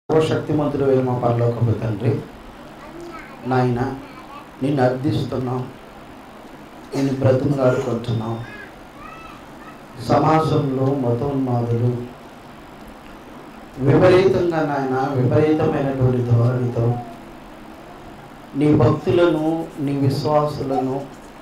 సర్వశక్తిమంతుడు అయిన మా పరలోకపు తండ్రి నాయన నిన్ను అర్థిస్తున్నాం నేను బ్రతిమలాడుకుంటున్నాం సమాజంలో మతోన్మాదులు విపరీతంగా నాయన విపరీతమైనటువంటి ధోరణితో నీ భక్తులను నీ విశ్వాసులను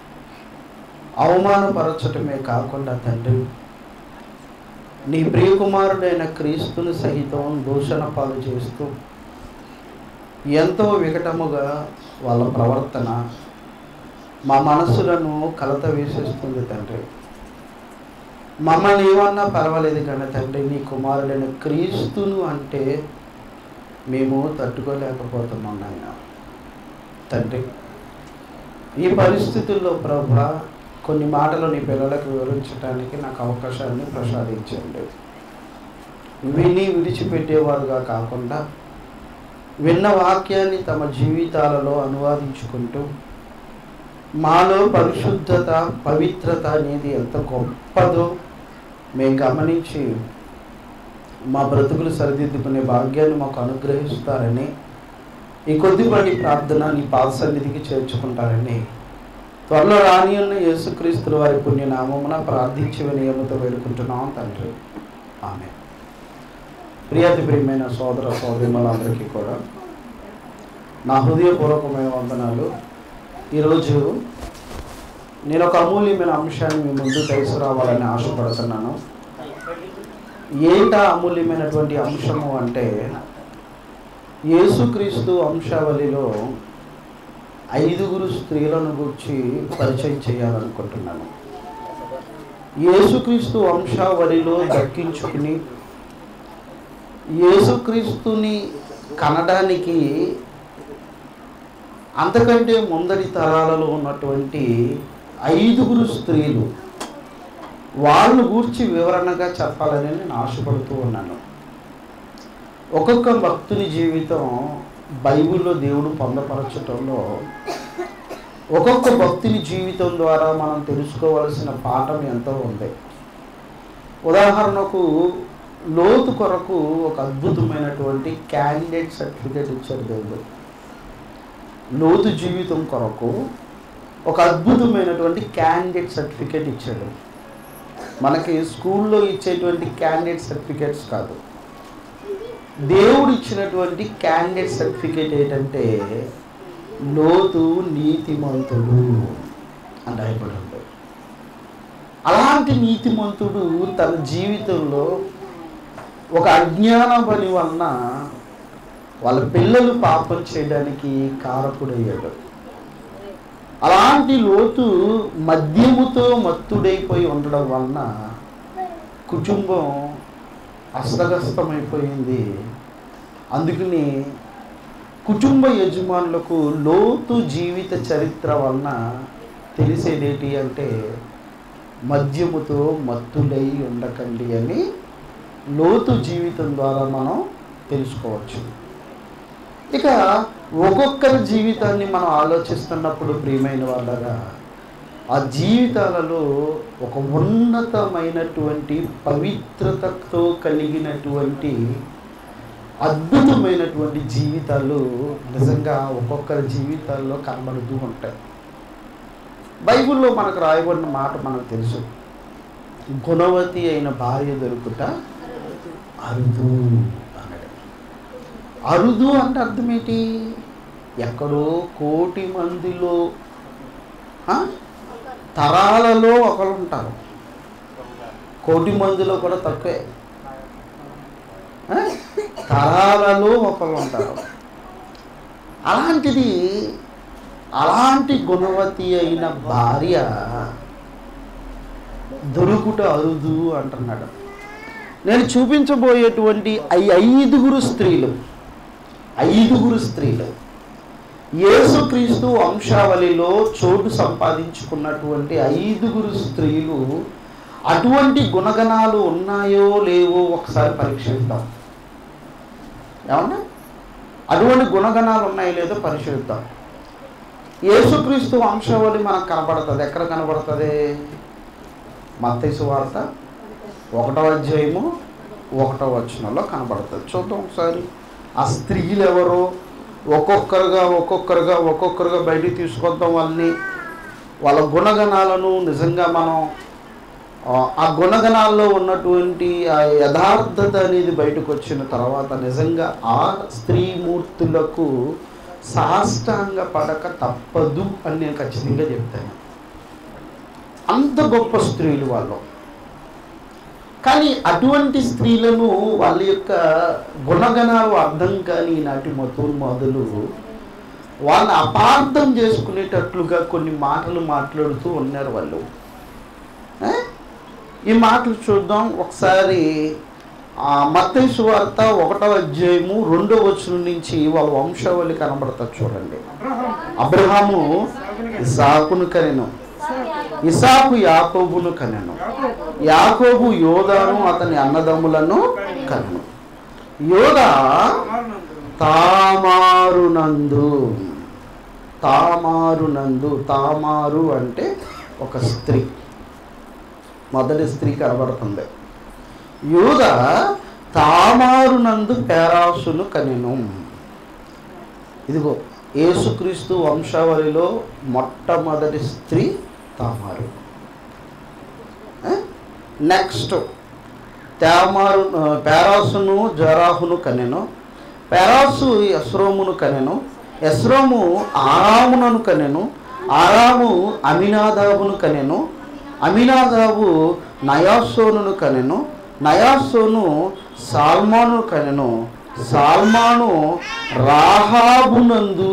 అవమానపరచటమే కాకుండా తండ్రి నీ ప్రియకుమారుడైన క్రీస్తుని సహితం దూషణ పాలు చేస్తూ ఎంతో వికటముగా వాళ్ళ ప్రవర్తన మా మనసులను కలత వేసేస్తుంది తండ్రి మమ్మల్ని ఏమన్నా పర్వాలేదు కానీ తండ్రి నీ కుమారుడైన క్రీస్తును అంటే మేము తట్టుకోలేకపోతున్నాం నాయన తండ్రి ఈ పరిస్థితుల్లో ప్రభా కొన్ని మాటలు నీ పిల్లలకు వివరించడానికి నాకు అవకాశాన్ని ప్రసాదించండి విని విడిచిపెట్టేవారుగా కాకుండా విన్న వాక్యాన్ని తమ జీవితాలలో అనువాదించుకుంటూ మాలో పరిశుద్ధత పవిత్రత అనేది ఎంత గొప్పదో మేము గమనించి మా బ్రతుకులు సరిదిద్దుకునే భాగ్యాన్ని మాకు అనుగ్రహిస్తారని ఈ కొద్దిపాటి ప్రార్థన నీ పాద సన్నిధికి చేర్చుకుంటారని త్వరలో రాని ఉన్న యేసుక్రీస్తుల వారి పుణ్యనామమున ప్రార్థించి వినయముతో వేడుకుంటున్నాం తండ్రి ఆమె ప్రియాతి ప్రియమైన సోదర సోదరిమలందరికీ కూడా నా హృదయపూర్వకమైన వందనాలు ఈరోజు నేను ఒక అమూల్యమైన అంశాన్ని మీ ముందు తీసుకురావాలని ఆశపడుతున్నాను ఏంటా అమూల్యమైనటువంటి అంశము అంటే యేసుక్రీస్తు వంశావళిలో ఐదుగురు స్త్రీలను గురించి పరిచయం చేయాలనుకుంటున్నాను యేసుక్రీస్తు వంశావళిలో దక్కించుకుని యేసుక్రీస్తుని కనడానికి అంతకంటే ముందరి తరాలలో ఉన్నటువంటి ఐదుగురు స్త్రీలు వాళ్ళు గూర్చి వివరణగా చెప్పాలని నేను ఆశపడుతూ ఉన్నాను ఒక్కొక్క భక్తుని జీవితం బైబిల్లో దేవుడు పొందపరచటంలో ఒక్కొక్క భక్తుని జీవితం ద్వారా మనం తెలుసుకోవాల్సిన పాఠం ఎంతో ఉంది ఉదాహరణకు లోతు కొరకు ఒక అద్భుతమైనటువంటి క్యాండిడేట్ సర్టిఫికేట్ ఇచ్చాడు దేవుడు లోతు జీవితం కొరకు ఒక అద్భుతమైనటువంటి క్యాండిడేట్ సర్టిఫికేట్ ఇచ్చాడు మనకి స్కూల్లో ఇచ్చేటువంటి క్యాండిడేట్ సర్టిఫికేట్స్ కాదు దేవుడు ఇచ్చినటువంటి క్యాండిడేట్ సర్టిఫికేట్ ఏంటంటే లోతు నీతిమంతుడు అని రాయబడి ఉంది అలాంటి నీతిమంతుడు తన జీవితంలో ఒక అజ్ఞాన పని వలన వాళ్ళ పిల్లలు పాపం చేయడానికి కారకుడయ్యాడు అలాంటి లోతు మద్యముతో మత్తుడైపోయి ఉండడం వలన కుటుంబం అస్తగస్తమైపోయింది అందుకని కుటుంబ యజమానులకు లోతు జీవిత చరిత్ర వలన తెలిసేదేంటి అంటే మద్యముతో మత్తులై ఉండకండి అని లోతు జీవితం ద్వారా మనం తెలుసుకోవచ్చు ఇక ఒక్కొక్కరి జీవితాన్ని మనం ఆలోచిస్తున్నప్పుడు ప్రియమైన వాళ్ళగా ఆ జీవితాలలో ఒక ఉన్నతమైనటువంటి పవిత్రతతో కలిగినటువంటి అద్భుతమైనటువంటి జీవితాలు నిజంగా ఒక్కొక్కరి జీవితాల్లో కనబడుతూ ఉంటాయి బైబిల్లో మనకు రాయబడిన మాట మనకు తెలుసు గుణవతి అయిన భార్య దొరుకుట అరుదు అన్నాడు అరుదు అంటే అర్థం ఏంటి ఎక్కడో కోటి మందిలో ఆ? తరాలలో ఒకరు ఉంటారు కోటి మందిలో కూడా తక్కువే ఆ? తరాలలో ఒకరు ఉంటారు అలాంటిది అలాంటి గుణవతి అయిన భార్య దొరుకుట అరుదు అంటున్నాడు నేను చూపించబోయేటువంటి ఐ ఐదుగురు స్త్రీలు ఐదుగురు స్త్రీలు యేసుక్రీస్తు వంశావళిలో చోటు సంపాదించుకున్నటువంటి ఐదుగురు స్త్రీలు అటువంటి గుణగణాలు ఉన్నాయో లేవో ఒకసారి పరీక్షిద్దాం ఏమన్నా అటువంటి గుణగణాలు ఉన్నాయో లేదో పరిశీలిద్దాం యేసుక్రీస్తు వంశావళి మనకు కనబడుతుంది ఎక్కడ కనబడుతుంది మత్తైసు వార్త ఒకటో అధ్యాయము ఒకటో వచనంలో కనబడుతుంది చూద్దాం ఒకసారి ఆ స్త్రీలు ఎవరో ఒక్కొక్కరుగా ఒక్కొక్కరుగా ఒక్కొక్కరుగా బయటికి తీసుకొద్దాం వాళ్ళని వాళ్ళ గుణగణాలను నిజంగా మనం ఆ, ఆ గుణగణాల్లో ఉన్నటువంటి ఆ యథార్థత అనేది బయటకు వచ్చిన తర్వాత నిజంగా ఆ స్త్రీమూర్తులకు సాష్టాంగ పడక తప్పదు అని నేను ఖచ్చితంగా చెప్తాను అంత గొప్ప స్త్రీలు వాళ్ళు కానీ అటువంటి స్త్రీలను వాళ్ళ యొక్క గుణగణాలు అర్థం కాని ఈనాటి మతోన్మాదులు వాళ్ళని అపార్థం చేసుకునేటట్లుగా కొన్ని మాటలు మాట్లాడుతూ ఉన్నారు వాళ్ళు ఏ? ఈ మాటలు చూద్దాం ఒకసారి మత్తయి సువార్త ఒకటో అధ్యాయము రెండో వచనం నుంచి వాళ్ళ వంశావళి కనబడతారు చూడండి అబ్రహాము ఇసాకును కనెను ఇసాకు యాకోబును కనెను యాకోబు యోధాను అతని అన్నదమ్ములను కనెను యోధ తామారునందు తామారునందు తామారు అంటే ఒక స్త్రీ మొదటి స్త్రీ కనబడుతుంది యూద తామారునందు పేరాసును కనెను ఇదిగో యేసుక్రీస్తు వంశావళిలో మొట్టమొదటి స్త్రీ తామారు నెక్స్ట్ తేమారు పేరాసును జరాహును కనెను పేరాసు ఎస్రోమును కనెను ఎస్రోము ఆరామునను కనెను ఆరాము అమినాదాబును కనెను అమినాదాబు నయాసోనును కనెను నయాసోను సాల్మాను కనెను సాల్మాను రాహాబునందు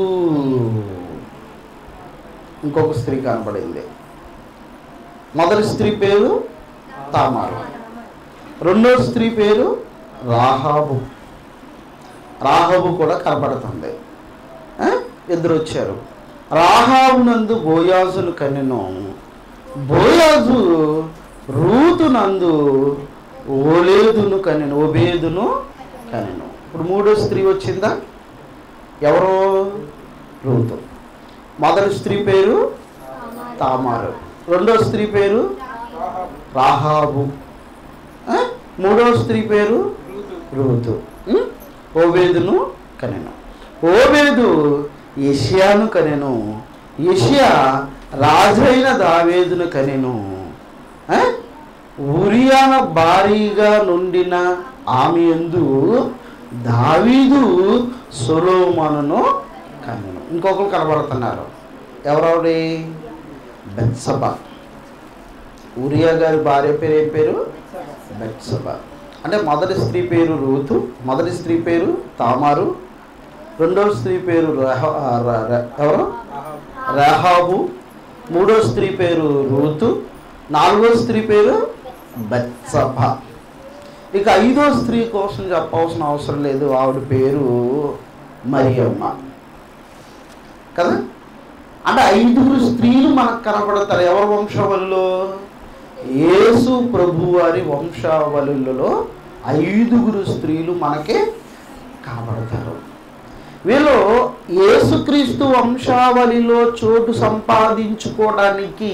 ఇంకొక స్త్రీ కనబడింది మొదటి స్త్రీ పేరు తామారు రెండో స్త్రీ పేరు రాహాబు రాహాబు కూడా కనబడుతుంది ఆ? ఇద్దరు వచ్చారు రాహాబు నందు బోయాజును కనెను బోయాజు రూతు నందు ఓలేదును కనెను ఒబేదును కనెను ఇప్పుడు మూడో స్త్రీ వచ్చిందా ఎవరో రూతు మొదటి స్త్రీ పేరు తామారు రెండో స్త్రీ పేరు రాహాబు ఆ? మూడో స్త్రీ పేరు రూతు ఉం? ఓబేదును కనెను ఓబేదు యషియాను కనెను యషియా రాజైన దావేదును కనెను ఆ? ఉరియాన భారీగా నుండిన ఆమె ఎందు దావీదు సొలోమనును కనెను ఇంకొకరు కనబడుతున్నారు ఎవరెవరి బెత్సబ ఉరియా గారి భార్య పేరు ఏం పేరు బెత్సబ అంటే మొదటి స్త్రీ పేరు రూతు మొదటి స్త్రీ పేరు తామారు రెండవ స్త్రీ పేరు రహ ర- ర- ఎవరు రహాబు మూడో స్త్రీ పేరు రూతు నాలుగో స్త్రీ పేరు బెత్సభ ఇక ఐదో స్త్రీ కోసం చెప్పవలసిన అవసరం లేదు ఆవిడ పేరు మరియమ్మ కదా అంటే ఐదుగురు స్త్రీలు మనకు కనపడతారు ఎవరి వంశావళిలో యేసు ప్రభు వారి వంశావళులలో ఐదుగురు స్త్రీలు మనకి కనబడతారు వీళ్ళు యేసుక్రీస్తు వంశావళిలో చోటు సంపాదించుకోవడానికి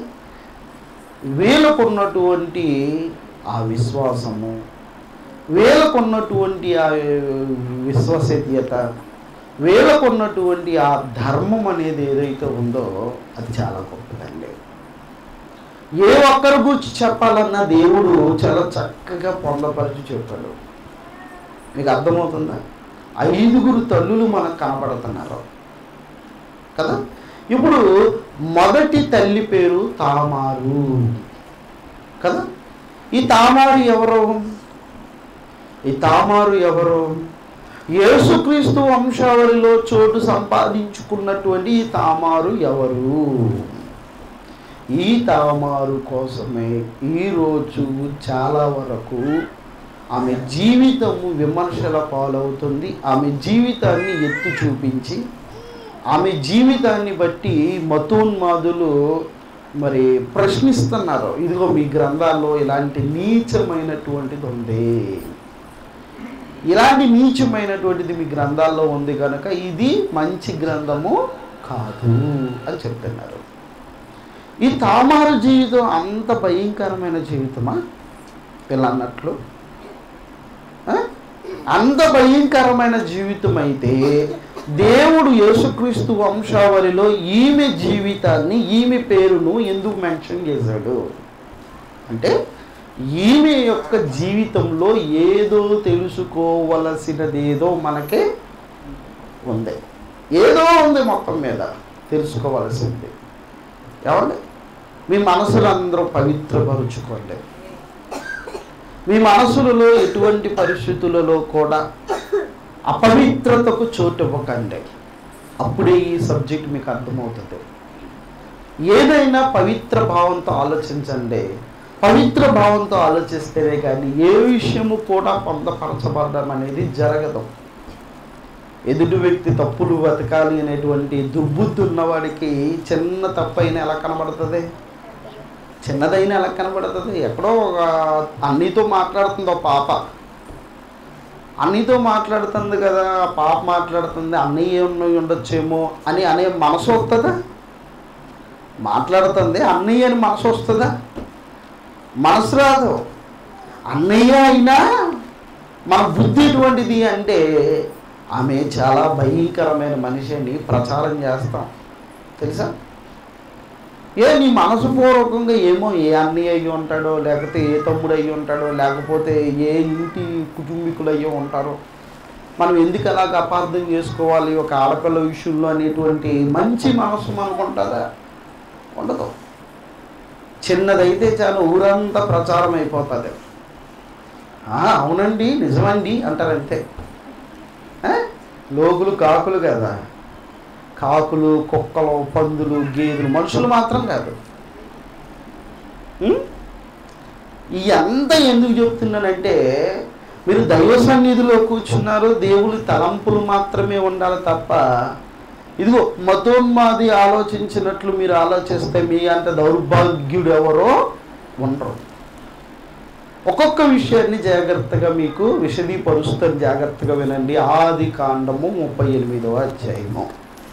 వీళ్ళకున్నటువంటి ఆ విశ్వాసము వీళ్ళకున్నటువంటి ఆ విశ్వసనీయత వీళ్ళకున్నటువంటి ఆ ధర్మం అనేది ఏదైతే ఉందో అది చాలా గొప్పదండి ఏ ఒక్కరి గురించి చెప్పాలన్నా దేవుడు చాలా చక్కగా పొందపరిచి చెప్పాడు మీకు అర్థమవుతుందా ఐదుగురు తల్లులు మనకు కనపడుతున్నారు కదా ఇప్పుడు మొదటి తల్లి పేరు తామారు కదా ఈ తామారు ఎవరు ఈ తామారు ఎవరు యేసుక్రీస్తు వంశావళిలో చోటు సంపాదించుకున్నటువంటి ఈ తామారు ఎవరు ఈ తామారు కోసమే ఈరోజు చాలా వరకు ఆమె జీవితము విమర్శల పాలవుతుంది ఆమె జీవితాన్ని ఎత్తు చూపించి ఆమె జీవితాన్ని బట్టి మతోన్మాదులు మరి ప్రశ్నిస్తున్నారు ఇదిగో మీ గ్రంథాల్లో ఇలాంటి నీచమైనటువంటిది ఉంది ఇలాంటి నీచమైనటువంటిది మీ గ్రంథాల్లో ఉంది కనుక ఇది మంచి గ్రంథము కాదు అని చెప్తున్నారు ఈ తామారు జీవితం అంత భయంకరమైన జీవితమా వీళ్ళు అన్నట్లు ఆ? అంత భయంకరమైన జీవితం అయితే దేవుడు యేసుక్రీస్తు వంశావళిలో ఈమె జీవితాన్ని ఈమె పేరును ఎందుకు మెన్షన్ చేశాడు అంటే ఈమె యొక్క జీవితంలో ఏదో తెలుసుకోవలసినదేదో మనకే ఉంది ఏదో ఉంది మొత్తం మీద తెలుసుకోవలసింది ఏమండి మీ మనసులు అందరూ పవిత్రపరుచుకోండి మీ మనసులలో ఎటువంటి పరిస్థితులలో కూడా అపవిత్రతకు చోటు ఇవ్వకండి అప్పుడే ఈ సబ్జెక్ట్ మీకు అర్థమవుతుంది ఏదైనా పవిత్ర భావంతో ఆలోచించండి పవిత్ర భావంతో ఆలోచిస్తేనే కానీ ఏ విషయము కూడా పొందపరచబడడం అనేది జరగదు ఎదుటి వ్యక్తి తప్పులు బతకాలి అనేటువంటి దుర్బుద్ధి ఉన్నవాడికి చిన్న తప్పైన ఎలా కనబడుతుంది చిన్నదైన ఎలా కనబడుతుంది ఎక్కడో ఒక అన్నితో మాట్లాడుతుంది ఒక పాప అన్నితో మాట్లాడుతుంది కదా ఆ పాప మాట్లాడుతుంది అన్నయ్య ఉన్నవి ఉండొచ్చేమో అని అనే మనసు వస్తుందా మాట్లాడుతుంది అన్నయ్య అని మనసు వస్తుందా మనసు రాదు అన్నయ్య అయినా మన బుద్ధి ఎటువంటిది అంటే ఆమె చాలా భయంకరమైన మనిషి అని ప్రచారం చేస్తాం తెలుసా ఏ నీ మనసు పూర్వకంగా ఏమో ఏ అన్నయ్య అయ్యి ఉంటాడో లేకపోతే ఏ తమ్ముడు అయ్యి ఉంటాడో లేకపోతే ఏ ఇంటి కుటుంబీకులు అయ్యి ఉంటారో మనం ఎందుకు అలాగ అపార్థం చేసుకోవాలి ఒక ఆడపిల్ల విషయంలో అనేటువంటి మంచి మనసు మనకు ఉంటుందా ఉండదు చిన్నదైతే చాలా ఊరంతా ప్రచారం అయిపోతుంది "ఆ, అవునండి నిజమండి అంటారంతే ఆ? లోకులు కాకులు కదా కాకులు కుక్కలు పందులు గేదెలు మనుషులు మాత్రం కాదు ఉం? ఈ అంతా ఎందుకు చెప్తున్నానంటే మీరు దైవ సన్నిధిలో కూర్చున్నారు దేవుని తలంపులు మాత్రమే ఉండాలి తప్ప ఇదిగో మతోన్మాది ఆలోచించినట్లు మీరు ఆలోచిస్తే మీ అంత దౌర్భాగ్యుడు ఎవరో ఉండరు ఒక్కొక్క విషయాన్ని జాగ్రత్తగా మీకు విశదీపరుస్తాను జాగ్రత్తగా వినండి ఆది కాండము ముప్పై ఎనిమిదవ అధ్యాయము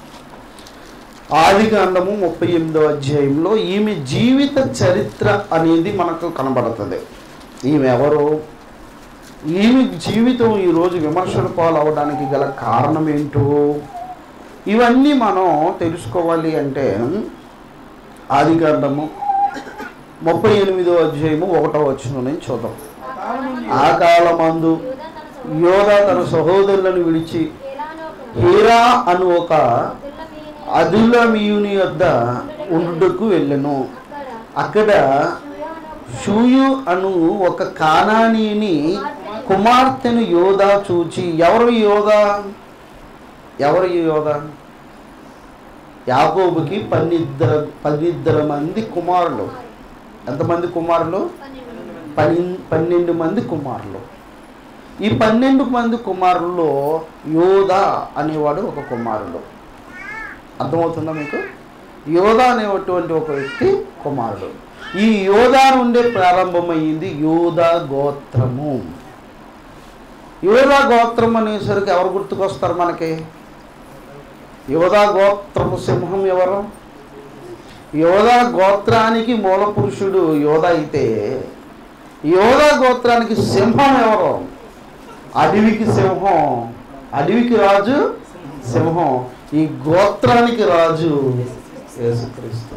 ఆది కాండము ముప్పై ఎనిమిదవ అధ్యాయంలో ఈమె జీవిత చరిత్ర అనేది మనకు కనబడుతుంది ఈమె ఎవరు ఈమె జీవితం ఈరోజు విమర్శల పాలవడానికి గల కారణం ఏంటో ఇవన్నీ మనం తెలుసుకోవాలి అంటే ఆది కాండము ముప్పై ఎనిమిదో అధ్యాయము ఒకటో వచ్చిన నుంచి చూద్దాం ఆ కాలమందు యోధ తన సహోదరులను విడిచి హీరా అను ఒక అదులమీయుని వద్ద ఉండుటకు వెళ్ళెను అక్కడ షూయు అను ఒక కానానీని కుమార్తెను యోధ చూచి ఎవరు యోధ ఎవరు యోధ యాకోబుకి పన్నిద్దరు పన్నిద్దరు మంది కుమారులు ఎంతమంది కుమారులు పని పన్నెండు మంది కుమారులు ఈ పన్నెండు మంది కుమారుల్లో యోధ అనేవాడు ఒక కుమారుడు అర్థమవుతుందా మీకు యోధ అనేటువంటి ఒక వ్యక్తి కుమారుడు ఈ యోధ నుండే ప్రారంభమైంది యోధ గోత్రము యోధ గోత్రం అనేసరికి ఎవరు గుర్తుకొస్తారు మనకి యోధ గోత్రము సింహం ఎవరు యోధ గోత్రానికి మూల పురుషుడు యోధ అయితే యోధ గోత్రానికి సింహం ఎవరు అడవికి సింహం అడవికి రాజు సింహం ఈ గోత్రానికి రాజు యేసుక్రీస్తు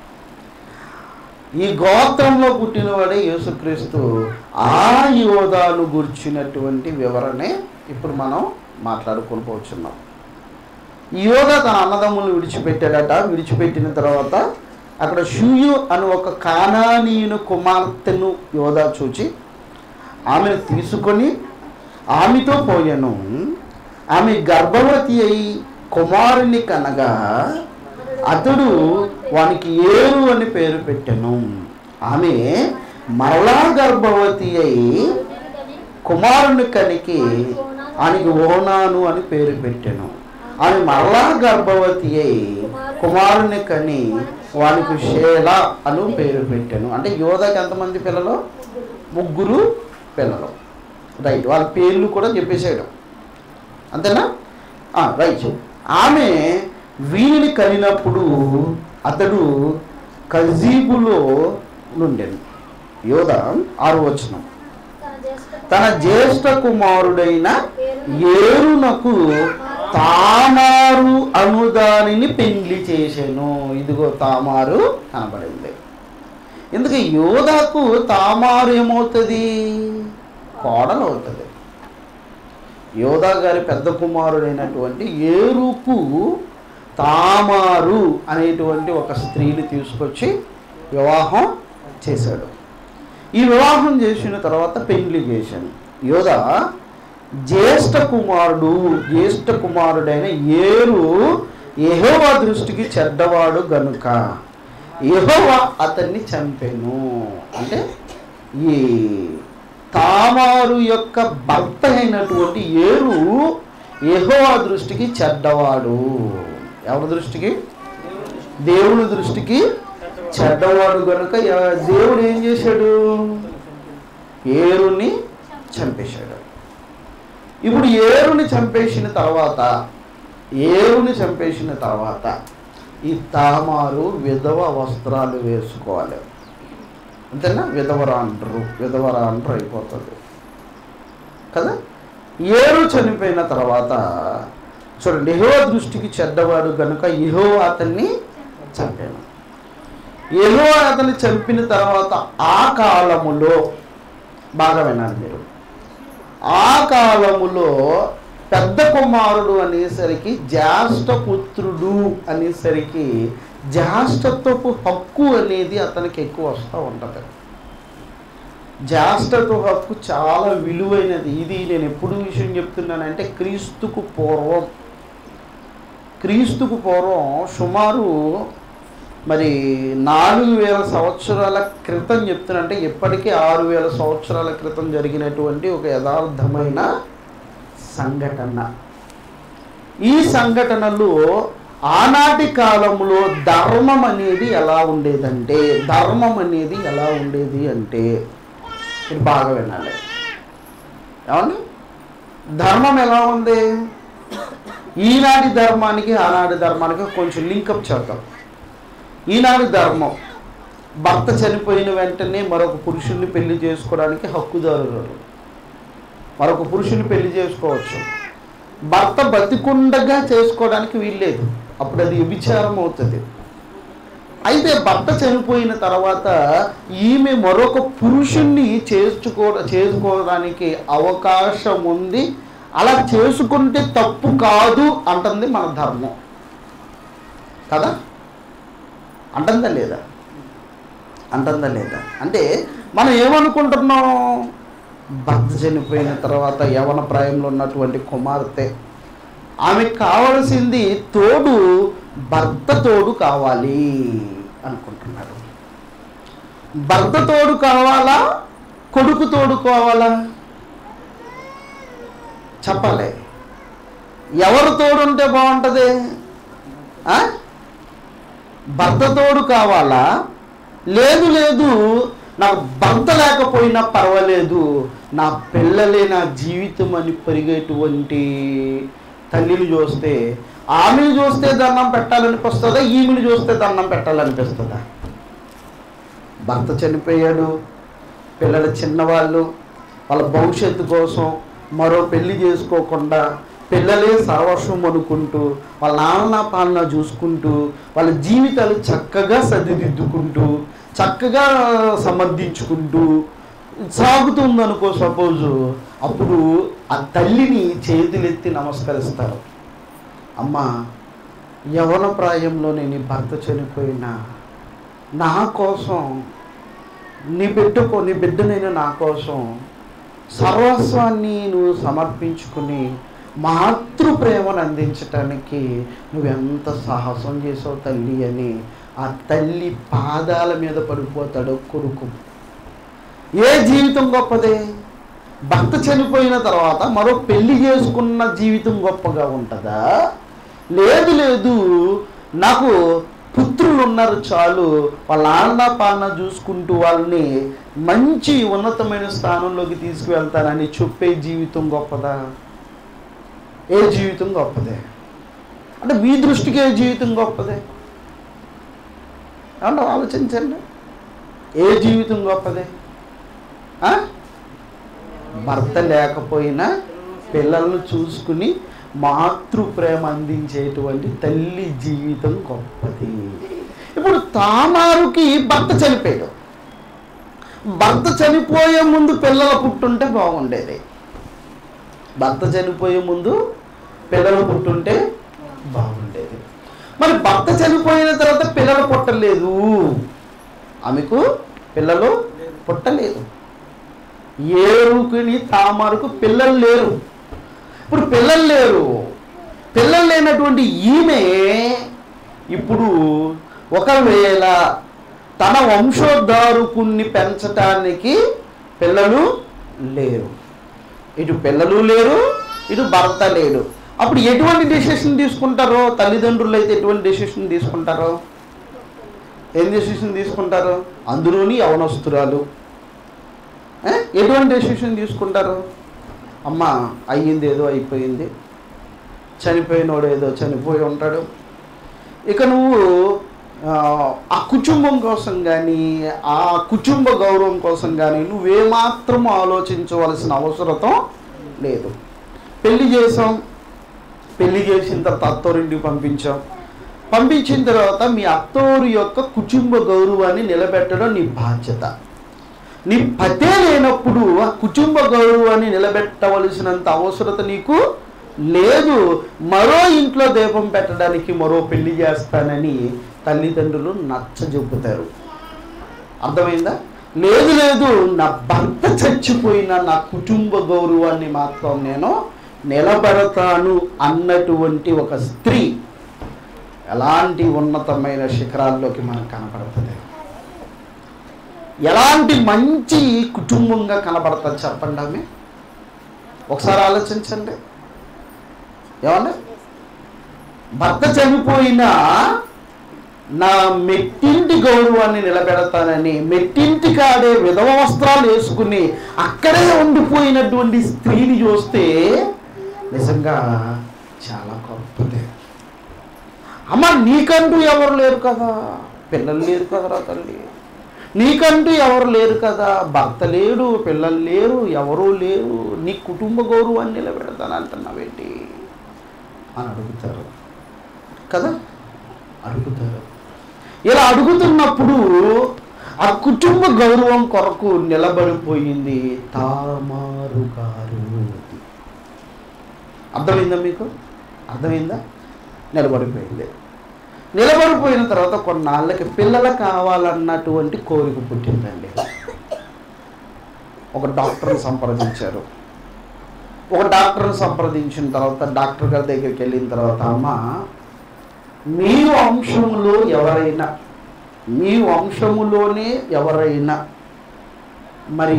ఈ గోత్రంలో పుట్టినవాడే యేసుక్రీస్తు ఆ యోధాను గుర్చినటువంటి వివరణే ఇప్పుడు మనం మాట్లాడుకొని పోతున్నాం ఈ యోధ తన అన్నదమ్ములను విడిచిపెట్టాడట విడిచిపెట్టిన తర్వాత అక్కడ షూయు అని ఒక కానానీయుని కుమార్తెను యోధ చూచి ఆమెను తీసుకొని ఆమెతో పోయాను ఆమె గర్భవతి అయి కుమారుని కనగా అతడు వానికి ఏరు అని పేరు పెట్టెను ఆమె మరలా గర్భవతి అయి కుమారుని కనికి ఆయనకి ఓనాను అని పేరు పెట్టెను ఆమె మరలా గర్భవతి అయి కుమారుని కని వానికి షేల అను పేరు పెట్టాను అంటే యోధకి ఎంతమంది పిల్లలు ముగ్గురు పిల్లలు రైట్ వాళ్ళ పేర్లు కూడా చెప్పేసేయడం అంతేనా ఆ, రైట్ ఆమె వీరిని కలిగినప్పుడు అతడు కజీబులో నుండెను యోధ ఆరు వచనం తన జ్యేష్ఠ కుమారుడైన ఏరునకు తామారు అనుదానిని పెండ్లి చేసెను ఇదిగో తామారు కనబడింది ఎందుకు యోధాకు తామారు ఏమవుతుంది కోడలు అవుతుంది యోధా గారి పెద్ద కుమారుడైనటువంటి ఏరుకు తామారు అనేటువంటి ఒక స్త్రీని తీసుకొచ్చి వివాహం చేశాడు ఈ వివాహం చేసిన తర్వాత పెళ్లి చేశాను యోధ జ్యేష్ఠ కుమారుడు జ్యేష్ఠ కుమారుడైన ఏరు యెహోవా దృష్టికి చెడ్డవాడు గనుక యెహోవా అతన్ని చంపెను అంటే ఈ తామారు యొక్క భర్త అయినటువంటి ఏరు యెహోవా దృష్టికి చెడ్డవాడు ఎవరి దృష్టికి దేవుని దృష్టికి చెడ్డవాడు కనుక ఎవ- దేవుడు ఏం చేశాడు ఏరుని చంపేశాడు ఇప్పుడు ఏరుని చంపేసిన తర్వాత ఏరుని చంపేసిన తర్వాత ఈ తామారు విధవ వస్త్రాలు వేసుకోవాలి అంతేనా విధవరా అంటారు విధవరా అంటారు అయిపోతుంది కదా ఏరు చనిపోయిన తర్వాత చూడండి ఇహో దృష్టికి చెడ్డవాడు కనుక ఇహో అతన్ని చంపాను ఎహో అతన్ని చంపిన తర్వాత ఆ కాలములో బాగా వినాలి మీరు ఆ కాలములో పెద్ద కుమారుడు అనేసరికి జ్యేష్ఠపుత్రుడు అనేసరికి జ్యేష్ఠత్వపు హక్కు అనేది అతనికి ఎక్కువ వస్తూ ఉంటుంది జ్యేష్ఠత్వ హక్కు చాలా విలువైనది ఇది నేను ఎప్పుడు విషయం చెప్తున్నానంటే క్రీస్తుకు పూర్వం క్రీస్తుకు పూర్వం సుమారు మరి నాలుగు వేల సంవత్సరాల క్రితం చెప్తున్నంటే ఇప్పటికీ ఆరు వేల సంవత్సరాల క్రితం జరిగినటువంటి ఒక యథార్థమైన సంఘటన ఈ సంఘటనలో ఆనాటి కాలంలో ధర్మం అనేది ఎలా ఉండేదంటే ధర్మం అనేది ఎలా ఉండేది అంటే ఇది బాగా వినాలి ఏమండి ధర్మం ఎలా ఉంది ఈనాటి ధర్మానికి ఆనాటి ధర్మానికి కొంచెం లింకప్ చేద్దాం ఈనాడు ధర్మం భర్త చనిపోయిన వెంటనే మరొక పురుషుణ్ణి పెళ్లి చేసుకోవడానికి హక్కుదారులు మరొక పురుషుని పెళ్లి చేసుకోవచ్చు భర్త బతికుండగా చేసుకోవడానికి వీల్లేదు అప్పుడు అది వ్యభిచారం అవుతుంది అయితే భర్త చనిపోయిన తర్వాత ఈమె మరొక పురుషుణ్ణి చేసుకో చేసుకోవడానికి అవకాశం ఉంది అలా చేసుకుంటే తప్పు కాదు అంటుంది మన ధర్మం కదా అంటుందా లేదా అంటుందా లేదా అంటే మనం ఏమనుకుంటున్నాం భర్త చనిపోయిన తర్వాత యవన ప్రాయంలో ఉన్నటువంటి కుమార్తె ఆమెకు కావలసింది తోడు భర్త తోడు కావాలి అనుకుంటున్నారు భర్త తోడు కావాలా కొడుకు తోడు కావాలా చెప్పాలి ఎవరు తోడుంటే బాగుంటుంది ఆ? భర్త తోడు కావాలా లేదు లేదు నాకు భర్త లేకపోయినా పర్వాలేదు నా పిల్లలే నా జీవితం అని పెరిగేటువంటి తల్లిని చూస్తే ఆమెను చూస్తే దండం పెట్టాలనిపిస్తుందా ఈమెను చూస్తే దండం పెట్టాలనిపిస్తుందా భర్త చనిపోయాడు పిల్లలు చిన్నవాళ్ళు వాళ్ళ భవిష్యత్తు కోసం మరో పెళ్లి చేసుకోకుండా పిల్లలే సర్వస్వం అనుకుంటూ వాళ్ళ నాన్న పాలన చూసుకుంటూ వాళ్ళ జీవితాలు చక్కగా సరిదిద్దుకుంటూ చక్కగా సమర్థించుకుంటూ సాగుతుంది అనుకో సపోజు అప్పుడు ఆ తల్లిని చేతులెత్తి నమస్కరిస్తారు అమ్మ యవన ప్రాయంలో నేను భర్త చనిపోయినా నా కోసం నీ బిడ్డకో నీ బిడ్డనైనా నా కోసం సర్వస్వాన్ని నువ్వు సమర్పించుకుని మాతృ ప్రేమను అందించటానికి నువ్వెంత సాహసం చేసావు తల్లి అని ఆ తల్లి పాదాల మీద పడిపోతాడు కొడుకు ఏ జీవితం గొప్పదే భర్త చనిపోయిన తర్వాత మరో పెళ్లి చేసుకున్న జీవితం గొప్పగా ఉంటుందా లేదు లేదు నాకు పుత్రులు ఉన్నారు చాలు వాళ్ళ ఆన్న పాలన చూసుకుంటూ వాళ్ళని మంచి ఉన్నతమైన స్థానంలోకి తీసుకువెళ్తానని చెప్పే జీవితం గొప్పదా ఏ జీవితం గొప్పదే అంటే మీ దృష్టికి ఏ జీవితం గొప్పదే ఏమన్నా ఆలోచించండి ఏ జీవితం గొప్పదే ఆ? భర్త లేకపోయినా పిల్లలను చూసుకుని మాతృ ప్రేమ అందించేటువంటి తల్లి జీవితం గొప్పది ఇప్పుడు తామారుకి భర్త చనిపోయాడు భర్త చనిపోయే ముందు పిల్లల పుట్టుంటే బాగుండేది భర్త చనిపోయే ముందు పిల్లలు పుట్టుంటే బాగుండేది మరి భర్త చనిపోయిన తర్వాత పిల్లలు పుట్టలేదు ఆమెకు పిల్లలు పుట్టలేదు ఏరుకుని తామరకు పిల్లలు లేరు ఇప్పుడు పిల్లలు లేరు పిల్లలు లేనటువంటి ఈమె ఇప్పుడు ఒకవేళ తన వంశోద్ధారకుణ్ణి పెంచటానికి పిల్లలు లేరు ఇటు పిల్లలు లేరు ఇటు భర్త లేడు అప్పుడు ఎటువంటి డెసిషన్ తీసుకుంటారో తల్లిదండ్రులు అయితే ఎటువంటి డెసిషన్ తీసుకుంటారో ఏం డెసిషన్ తీసుకుంటారు అందులోని యవనస్తురాలు ఏ? ఎటువంటి డెసిషన్ తీసుకుంటారు అమ్మ అయ్యింది ఏదో అయిపోయింది చనిపోయినోడు ఏదో చనిపోయి ఉంటాడు ఇక నువ్వు ఆ, ఆ కుటుంబం కోసం కానీ ఆ కుటుంబ గౌరవం కోసం కానీ నువ్వేమాత్రం ఆలోచించవలసిన అవసరం లేదు పెళ్లి చేసాం పెళ్లి చేసిన తర్వాత అత్తోరింటికి పంపించాం పంపించిన తర్వాత మీ అత్తోరు యొక్క కుటుంబ గౌరవాన్ని నిలబెట్టడం నీ బాధ్యత నీ పతే లేనప్పుడు ఆ కుటుంబ గౌరవాన్ని నిలబెట్టవలసినంత అవసరత నీకు లేదు మరో ఇంట్లో దీపం పెట్టడానికి మరో పెళ్లి చేస్తానని తల్లిదండ్రులు నచ్చజెప్పుతారు అర్థమైందా లేదు లేదు నా భర్త చచ్చిపోయిన నా కుటుంబ గౌరవాన్ని మాత్రం నేను నిలబెడతాను అన్నటువంటి ఒక స్త్రీ ఎలాంటి ఉన్నతమైన శిఖరాల్లోకి మనకు కనపడుతుంది ఎలాంటి మంచి కుటుంబంగా కనబడుతుంది చెప్పండి ఆమె ఒకసారి ఆలోచించండి ఏమన్నా భర్త చనిపోయినా నా మెట్టింటి గౌరవాన్ని నిలబెడతానని మెట్టింటి కాడే విధవ వస్త్రాలు వేసుకుని అక్కడే ఉండిపోయినటువంటి స్త్రీని చూస్తే నిజంగా చాలా గొప్పదే అమ్మ నీకంటూ ఎవరు లేరు కదా పిల్లలు లేరు కదరా తల్లి నీకంటూ ఎవరు లేరు కదా భర్త లేడు పిల్లలు లేరు ఎవరూ లేరు నీ కుటుంబ గౌరవాన్ని నిలబెడతానంటున్నావేంటి అని అడుగుతారు కదా అడుగుతారు ఇలా అడుగుతున్నప్పుడు ఆ కుటుంబ గౌరవం కొరకు నిలబడిపోయింది తామారు గారు అర్థమైందా మీకు అర్థమైందా నిలబడిపోయింది నిలబడిపోయిన తర్వాత కొన్నాళ్ళకి పిల్లలు కావాలన్నటువంటి కోరిక పుట్టిందండి ఒక డాక్టర్ని సంప్రదించారు ఒక డాక్టర్ని సంప్రదించిన తర్వాత డాక్టర్ గారి దగ్గరికి వెళ్ళిన తర్వాత అమ్మ మీ వంశములో ఎవరైనా మీ వంశములోనే ఎవరైనా మరి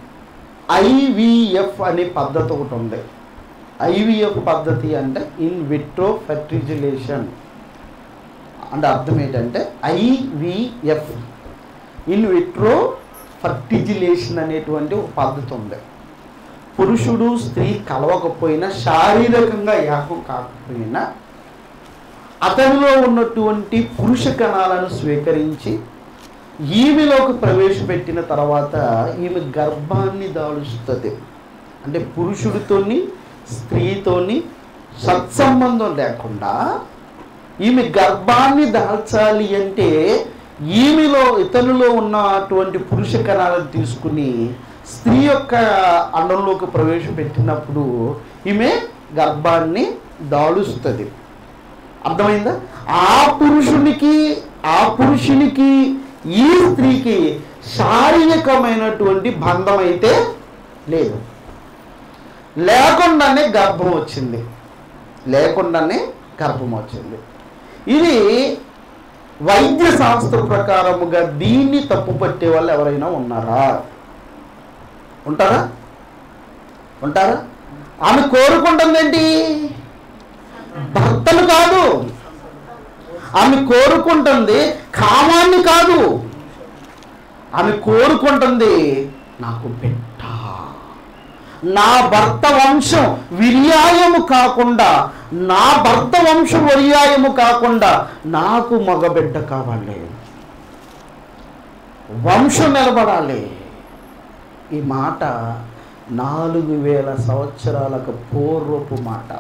ఐవిఎఫ్ అనే పద్ధతి ఒకటి ఉంది ఐవిఎఫ్ పద్ధతి అంటే ఇన్ విట్రో ఫెర్టిజిలేషన్ అంటే అర్థం ఏంటంటే ఐవిఎఫ్ ఇన్ విట్రో ఫర్టిజిలేషన్ అనేటువంటి ఒక పద్ధతి ఉంది పురుషుడు స్త్రీ కలవకపోయినా శారీరకంగా ఏకం కాకపోయినా అతనిలో ఉన్నటువంటి పురుష కణాలను స్వీకరించి ఈమెలోకి ప్రవేశపెట్టిన తర్వాత ఈమె గర్భాన్ని దాలుస్తుంది అంటే పురుషుడితోని స్త్రీతోని సత్సంబంధం లేకుండా ఈమె గర్భాన్ని దాల్చాలి అంటే ఈమెలో ఇతనిలో ఉన్నటువంటి పురుష కణాలను తీసుకుని స్త్రీ యొక్క అండంలోకి ప్రవేశపెట్టినప్పుడు ఈమె గర్భాన్ని దాలుస్తుంది అర్థమైందా ఆ పురుషునికి ఆ పురుషునికి ఈ స్త్రీకి శారీరకమైనటువంటి బంధం అయితే లేదు లేకుండానే గర్భం వచ్చింది లేకుండానే గర్భం వచ్చింది ఇది వైద్య శాస్త్ర ప్రకారముగా దీన్ని తప్పు పట్టే వాళ్ళు ఎవరైనా ఉన్నారా ఉంటారా ఉంటారా ఆమె కోరుకుంటుందేంటి భర్తలు కాదు ఆమె కోరుకుంటుంది కామాన్ని కాదు ఆమె కోరుకుంటుంది నాకు బిడ్డ నా భర్త వంశం విర్యాయము కాకుండా నా భర్త వంశం విర్యాయము కాకుండా నాకు మగబిడ్డ కావాలి వంశం నిలబడాలి ఈ మాట నాలుగు వేల సంవత్సరాలకు పూర్వపు మాట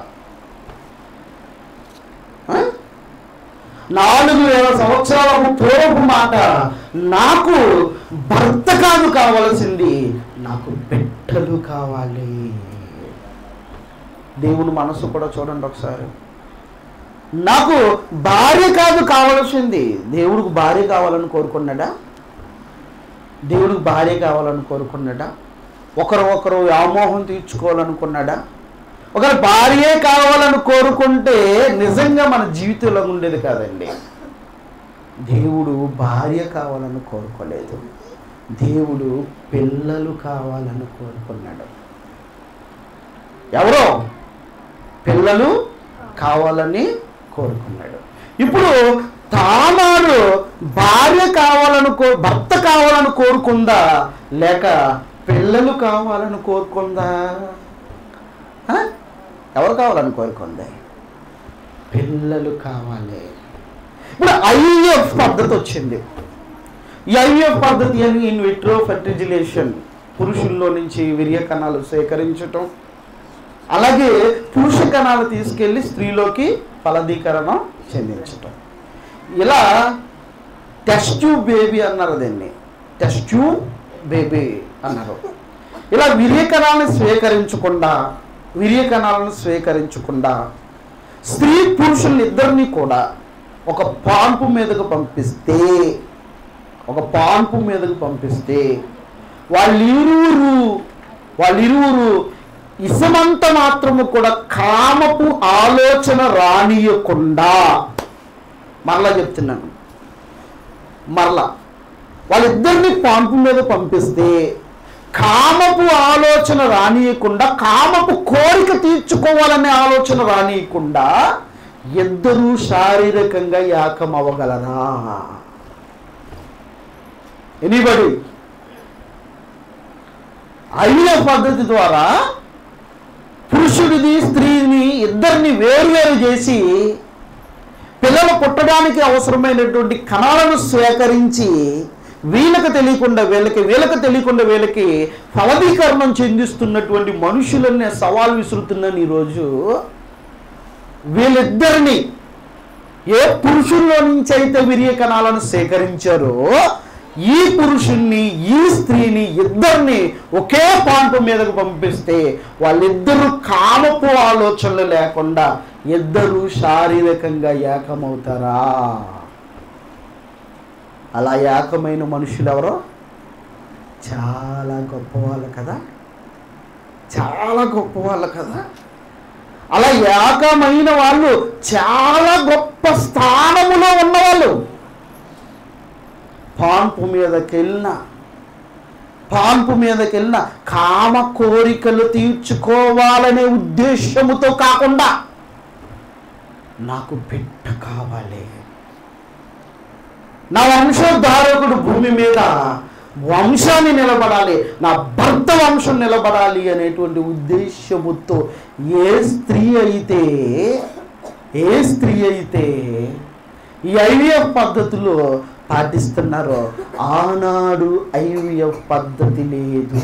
ఆ? నాలుగు వేల సంవత్సరాలకు పూర్వపు మాట నాకు భర్త కాదు కావలసింది నాకు బిడ్డలు కావాలి దేవుని మనసు కూడా చూడండి ఒకసారి నాకు భార్య కాదు కావలసింది దేవుడికి భార్య కావాలని కోరుకున్నాడా దేవుడికి భార్య కావాలని కోరుకున్నాడా ఒకరు ఒకరు వ్యామోహం తీర్చుకోవాలనుకున్నాడా ఒకరు భార్యే కావాలని కోరుకుంటే నిజంగా మన జీవితంలో ఉండేది కాదండి దేవుడు భార్య కావాలని కోరుకోలేదు దేవుడు పిల్లలు కావాలని కోరుకున్నాడు ఎవరో పిల్లలు కావాలని కోరుకున్నాడు ఇప్పుడు తామారు భార్య కావాలని కో భర్త కావాలని కోరుకుందా లేక పిల్లలు కావాలని కోరుకుందా ఆ? ఎవరు కావాలని కోరుకుంది పిల్లలు కావాలి ఇప్పుడు ఐఎఫ్ పద్ధతి వచ్చింది ఈ ఐఎఫ్ పద్ధతి అని ఇన్ విట్రో ఫెర్టిజిలేషన్ పురుషుల్లో నుంచి వీర్య కణాలు సేకరించటం అలాగే పురుష కణాలు తీసుకెళ్ళి స్త్రీలోకి ఫలదీకరణ చెందించటం ఇలా టెస్ట్ ట్యూబ్ బేబీ అన్నారు దీన్ని టెస్ట్ ట్యూబ్ బేబీ అన్నారు ఇలా వీర్య కణాలను స్వీకరించకుండా వీర్య కణాలను స్వీకరించకుండా స్త్రీ పురుషులు ఇద్దరిని కూడా ఒక పాన్పు మీదకు పంపిస్తే ఒక పాన్పు మీదకు పంపిస్తే వాళ్ళిరువురు వాళ్ళిరువురు ఇసమంత మాత్రము కూడా కామపు ఆలోచన రానియకుండా మరలా చెప్తున్నాను మరలా వాళ్ళిద్దరిని పాంపు మీద పంపిస్తే కామపు ఆలోచన రానియకుండా కామపు కోరిక తీర్చుకోవాలనే ఆలోచన రానియకుండా ఇద్దరూ శారీరకంగా ఏకం అవ్వగలరా ఎనీబడి ఐదవ పద్ధతి ద్వారా పురుషుడిని స్త్రీని ఇద్దరిని వేరువేరు చేసి పిల్లలు పుట్టడానికి అవసరమైనటువంటి కణాలను స్వీకరించి వీళ్ళకి తెలియకుండా వీళ్ళకి వీళ్ళకి తెలియకుండా వీళ్ళకి ఫలదీకరణం చెందిస్తున్నటువంటి మనుషులనే సవాల్ విసురుతున్నాను ఈరోజు వీళ్ళిద్దరిని ఏ పురుషుల్లో నుంచి అయితే వీర్య కణాలను సేకరించారో ఈ పురుషుణ్ణి ఈ స్త్రీని ఇద్దరిని ఒకే పాంపు మీదకు పంపిస్తే వాళ్ళిద్దరూ కామపు ఆలోచనలు లేకుండా ఇద్దరు శారీరకంగా ఏకమవుతారా అలా ఏకమైన మనుషులు ఎవరో చాలా గొప్పవాళ్ళు కదా చాలా గొప్పవాళ్ళు కదా అలా ఏకమైన వాళ్ళు చాలా గొప్ప స్థానములో ఉన్నవాళ్ళు పాన్పు మీదకి వెళ్ళిన పాన్పు మీదకి వెళ్ళిన కామ కోరికలు తీర్చుకోవాలనే ఉద్దేశముతో కాకుండా నాకు బిడ్డ కావాలి నా వంశోద్ధారకుడు భూమి మీద వంశాన్ని నిలబడాలి నా భర్త వంశం నిలబడాలి అనేటువంటి ఉద్దేశముతో ఏ స్త్రీ అయితే ఏ స్త్రీ అయితే ఈ ఐవీఎఫ్ పద్ధతిలో పాటిస్తున్నారో ఆనాడు ఐవీఎఫ్ పద్ధతి లేదు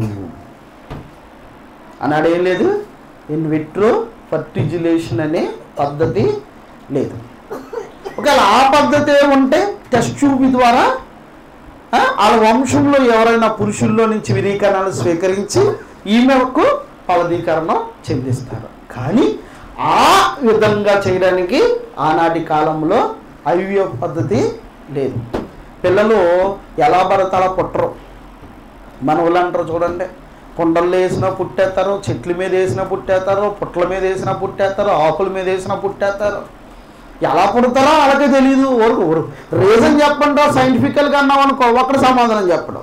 ఆనాడు ఏం లేదు ఇన్ విట్రో ఫర్టిజులేషన్ అనే పద్ధతి లేదు ఒకవేళ ఆ పద్ధతి ఉంటే టెస్ట్ ట్యూబ్ ద్వారా ఆ, వాళ్ళ వంశంలో ఎవరైనా పురుషుల్లో నుంచి విరీకరణలు స్వీకరించి ఈమెకు ఫలదీకరణ చెందిస్తారు కానీ ఆ విధంగా చేయడానికి ఆనాటి కాలంలో ఐవీఎఫ్ పద్ధతి లేదు పిల్లలు ఎలా పడితే అలా పుట్టరు మన వాళ్ళు అంటారు చూడండి కుండల్లో వేసినా పుట్టేస్తారు చెట్ల మీద వేసినా పుట్టేస్తారు పుట్ల మీద వేసినా పుట్టేస్తారు ఆకుల మీద వేసినా పుట్టేస్తారు ఎలా పుడతారో వాళ్ళకే తెలియదు ఊరు ఊరు రీజన్ చెప్పండి సైంటిఫికల్గా అన్నాం అనుకో ఒక్కడ సమాధానం చెప్పడం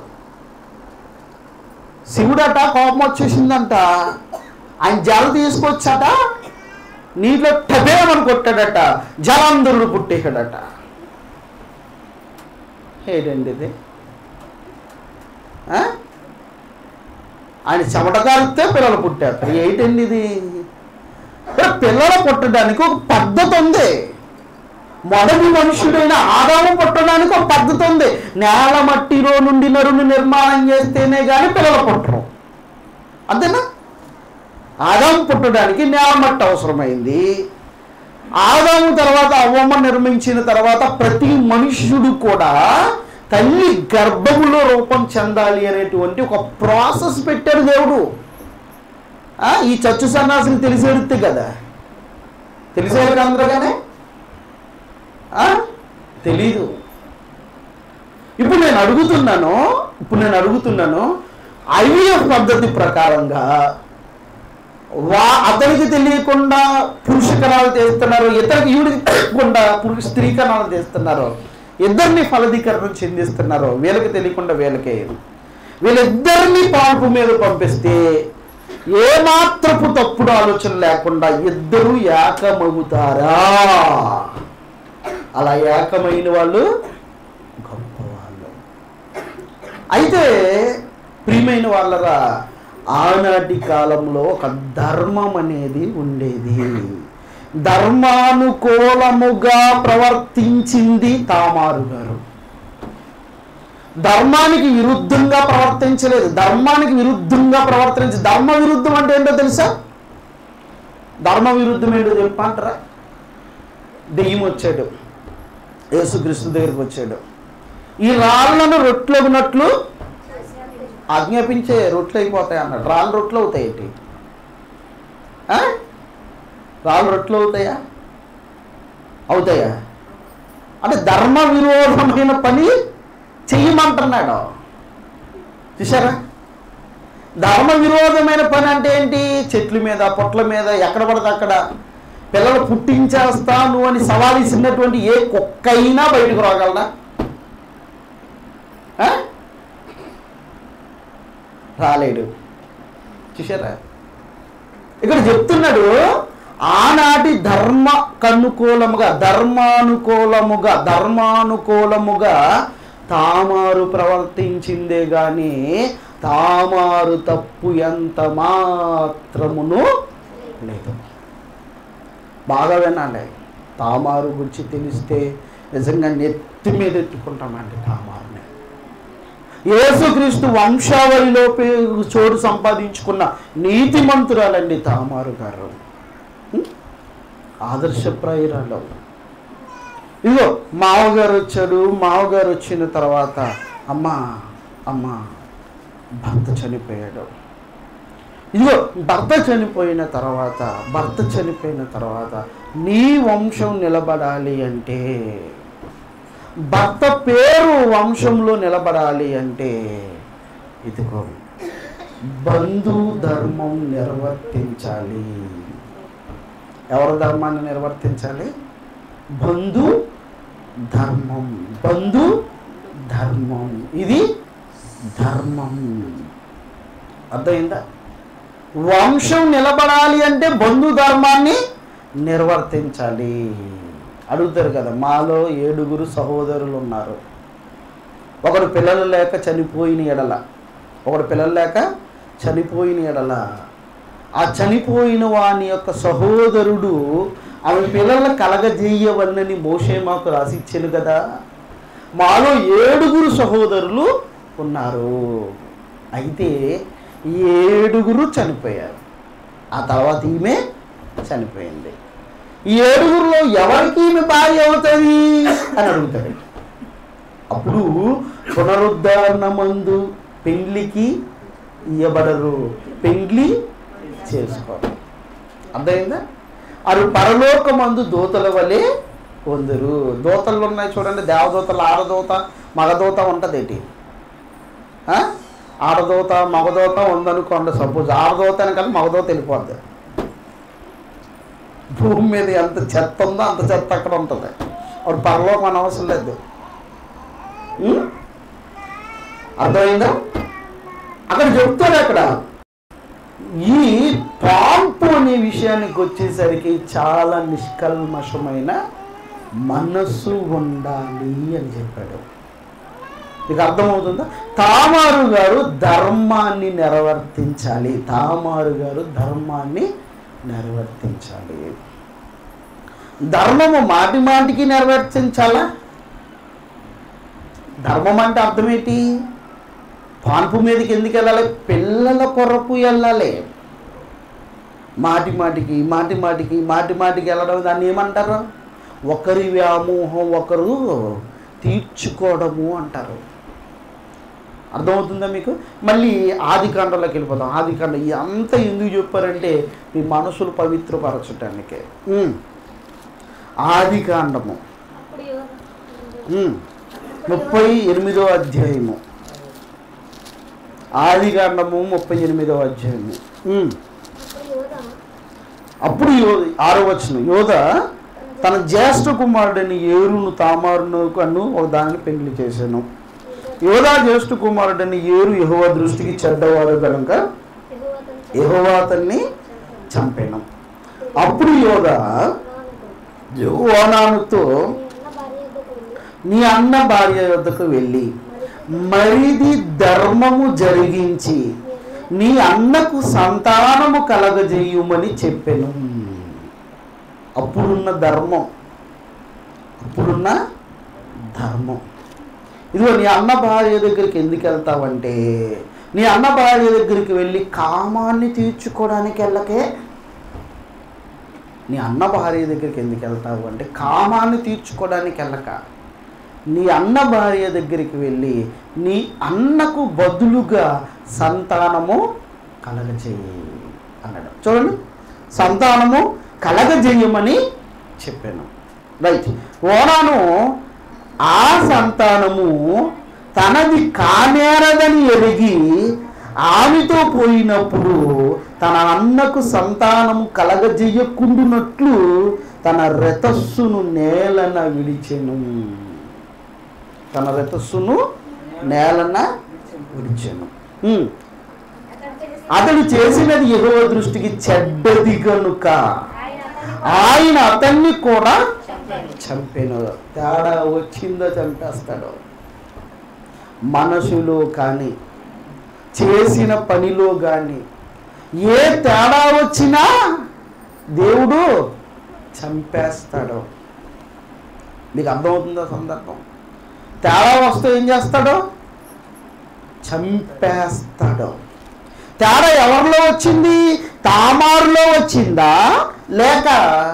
శివుడట కోపం వచ్చేసిందంట ఆయన జల తీసుకొచ్చాట నీటిలో టబేమని కొట్టాడట జలాంధ్రుడు పుట్టేశాడట ఏంటండి ఇది ఆ? ఆయన చెమట కాలితే పిల్లలు పుట్టారు ఏంటండి ఇది మరి పిల్లలు పుట్టడానికి ఒక పద్ధతి ఉంది మొదటి మనుషుడైన ఆదాము పుట్టడానికి ఒక పద్ధతి ఉంది నేల మట్టిలో నుండి నరుని నిర్మాణం చేస్తేనే కానీ పిల్లలు పుట్టరు అంతేనా ఆదాము పుట్టడానికి నేలమట్టి అవసరమైంది ఆదాము తర్వాత అవ్వమ్మ నిర్మించిన తర్వాత ప్రతి మనుష్యుడు కూడా తల్లి గర్భములో రూపం చెందాలి అనేటువంటి ఒక ప్రాసెస్ పెట్టాడు దేవుడు ఆ, ఈ చచ్చు సన్నాసిని తెలిసేడుతే కదా తెలిసేది అందరుగానే ఆ? తెలీదు ఇప్పుడు నేను అడుగుతున్నాను ఇప్పుడు నేను అడుగుతున్నాను ఐవీఎఫ్ పద్ధతి ప్రకారంగా వా అతనికి తెలియకుండా పురుష కణాలు తీస్తున్నారు ఇతనికి ఈవిడికి తెలియకుండా పురుష స్త్రీ కణాలు తీస్తున్నారు ఇద్దరిని ఫలదీకరణం చెందిస్తున్నారు వీళ్ళకి తెలియకుండా వీళ్ళకే వీళ్ళిద్దరిని పాల్పు మీద పంపిస్తే ఏమాత్రపు తప్పుడు ఆలోచన లేకుండా ఇద్దరు ఏకమవుతారా అలా ఏకమైన వాళ్ళు గొప్పవాళ్ళు అయితే ప్రియమైన వాళ్ళరా ఆనాటి కాలంలో ఒక ధర్మం అనేది ఉండేది ధర్మానుకూలముగా ప్రవర్తించింది తామారు గారు ధర్మానికి విరుద్ధంగా ప్రవర్తించలేదు ధర్మానికి విరుద్ధంగా ప్రవర్తించి ధర్మ విరుద్ధం అంటే ఏంటో తెలుసా ధర్మ విరుద్ధం ఏంటో చెప్పంటారా దెయ్యం వచ్చాడు యేసుక్రీస్తు దగ్గరికి వచ్చాడు ఈ రాళ్ళను రొట్లగునట్లు ఆజ్ఞాపించే రొట్లు అయిపోతాయి అన్నాడు రాళ్ళు రొట్లు అవుతాయి ఏంటి ఆ? రాళ్ళు రొట్లు అవుతాయా అవుతాయా అంటే ధర్మ విరోధమైన పని చెయ్యమంటున్నాడు చూసారా ధర్మ విరోధమైన పని అంటే ఏంటి చెట్ల మీద పొట్ల మీద ఎక్కడ పడితే అక్కడ పిల్లలు పుట్టించేస్తాను అని సవాల్ ఇచ్చినటువంటి ఏ కుక్క అయినా బయటకు రాగలరా ఆ? రాలేడు చూసారా ఇక్కడ చెప్తున్నాడు ఆనాటి ధర్మ కనుకూలముగా ధర్మానుకూలముగా ధర్మానుకూలముగా తామారు ప్రవర్తించిందే గాని తామారు తప్పు ఎంత మాత్రమును లేదు బాగా వినండి తామారు గురించి తెలిస్తే నిజంగా నెత్తి మీద ఎత్తుకుంటామండి తామారుని యేసుక్రీస్తు వంశావళిలో పే- చోటు సంపాదించుకున్న నీతిమంతురాలండి తామారు గారు ఉం? ఆదర్శప్రాయురాలు ఇదిగో మావగారు వచ్చాడు మావగారు వచ్చిన తర్వాత అమ్మ అమ్మ భర్త చనిపోయాడు ఇదిగో భర్త చనిపోయిన తర్వాత భర్త చనిపోయిన తర్వాత నీ వంశం నిలబడాలి అంటే భర్త పేరు వంశంలో నిలబడాలి అంటే ఇదిగో బంధు ధర్మం నిర్వర్తించాలి ఎవరి ధర్మాన్ని నిర్వర్తించాలి బంధు ధర్మం బంధు ధర్మం ఇది ధర్మం అర్థమైందా వంశం నిలబడాలి అంటే బంధు ధర్మాన్ని నిర్వర్తించాలి అడుగుతారు కదా మాలో ఏడుగురు సహోదరులు ఉన్నారు ఒకడు పిల్లలు లేక చనిపోయిన ఎడల ఒకడు పిల్లలు లేక చనిపోయిన ఎడల ఆ చనిపోయిన వాని యొక్క సహోదరుడు ఆమె పిల్లలను కలగజేయవన్నని మోషే మాకు రాసిచ్చాను కదా మాలో ఏడుగురు సహోదరులు ఉన్నారు అయితే ఈ ఏడుగురు చనిపోయారు ఆ తర్వాత ఈమె చనిపోయింది ఈ ఏడుగురులో ఎవరికి ఈమె భార్య అవుతుంది అని అడుగుతాడు అప్పుడు పునరుద్ధరణమందు పెండ్లికి ఇయ్యబడరు పెండ్లి చేసుకోరు అర్థమైందా అరు పరలోకమందు దూతల వలె కొందరు దూతలు ఉన్నాయి చూడండి దేవదూతలు ఆడదూత మగదూత ఉంటుంది ఏంటి ఆ? ఆడదూత మగదూత ఉందనుకోండి సపోజ్ ఆడదూత వెనకాల మగదూత వెళ్ళిపోద్ది భూమి మీద ఎంత చెత్త ఉందో అంత చెత్త అక్కడ ఉంటుంది అప్పుడు పరలోకం అని అవసరం లేదు ఉం? అర్థమైందా అక్కడ చెప్తాడు అక్కడ ఈ పాంపు అనే విషయానికి వచ్చేసరికి చాలా నిష్కల్మషమైన మనస్సు ఉండాలి అని చెప్పాడు మీకు అర్థమవుతుందా తామారు గారు ధర్మాన్ని నెరవర్తించాలి తామారు గారు ధర్మాన్ని నెరవర్తించాలి ధర్మము మాటి మాటికి నెరవేర్చించాలా ధర్మం అంటే అర్థం ఏంటి పాన్పు మీదకి ఎందుకు వెళ్ళాలి పిల్లల కొరకు వెళ్ళాలి మాటి మాటికి మాటి మాటికి మాటి మాటికి వెళ్ళడం దాన్ని ఏమంటారు ఒకరి వ్యామోహం ఒకరు తీర్చుకోవడము అంటారు అర్థమవుతుందా మీకు మళ్ళీ ఆది కాండంలోకి వెళ్ళిపోతాం ఆది కాండం అంతా ఎందుకు చెప్పారంటే మీ మనసులు పవిత్రపరచటానికే ఉమ్. ఆది కాండము అప్పుడు యోధ ఉమ్. ముప్పై ఎనిమిదో అధ్యాయము ఆది కాండము ముప్పై ఎనిమిదో అధ్యాయము ఉమ్. అప్పుడు యోధ అప్పుడు యో ఆరో వచ్చిన యోధ తన జ్యేష్ఠ కుమారుడిని ఏరును తామారును కన్ను ఒక దానిని పెళ్లి చేశాను యోధా జ్యేష్ఠ కుమారుడిని ఏరు యహోవ దృష్టికి చెడ్డవాడు కనుక యహోవా అతన్ని చంపాను అప్పుడు యోధ యోనానుతో నీ అన్న భార్య యొద్దకు వెళ్ళి మరిది ధర్మము జరిగించి నీ అన్నకు సంతానము కలగజేయుమని చెప్పెను అప్పుడున్న ధర్మం అప్పుడున్న ధర్మం ఇదిగో నీ అన్న భార్య దగ్గరికి ఎందుకు వెళ్తావంటే నీ అన్న భార్య దగ్గరికి వెళ్ళి కామాన్ని తీర్చుకోవడానికి వెళ్ళకే నీ అన్న భార్య దగ్గరికి ఎందుకు వెళ్తావు అంటే కామాన్ని తీర్చుకోవడానికి వెళ్ళక నీ అన్న భార్య దగ్గరికి వెళ్ళి నీ అన్నకు బదులుగా సంతానము కలగజేయి అన్నాడు చూడండి సంతానము కలగజేయమని చెప్పాను రైట్ ఓనాను ఆ సంతానము తనది కానేరదని ఎరిగి ఆమెతో పోయినప్పుడు తన అన్నకు సంతానము కలగజేయకుండునట్లు తన రెతస్సును నేలన విడిచెను తన రెతస్సును నేలన విడిచెను ఉమ్. అతడు చేసినది ఎగువ దృష్టికి చెడ్డది కనుక ఆయన అతన్ని కూడా చంపెను తేడా వచ్చిందో చంపేస్తాడు మనసులో కానీ చేసిన పనిలో కానీ ఏ తేడా వచ్చినా దేవుడు చంపేస్తాడు మీకు అర్థమవుతుందా సందర్భం తేడా వస్తే ఏం చేస్తాడు చంపేస్తాడు తేడా ఎవరిలో వచ్చింది తామారులో వచ్చిందా లేక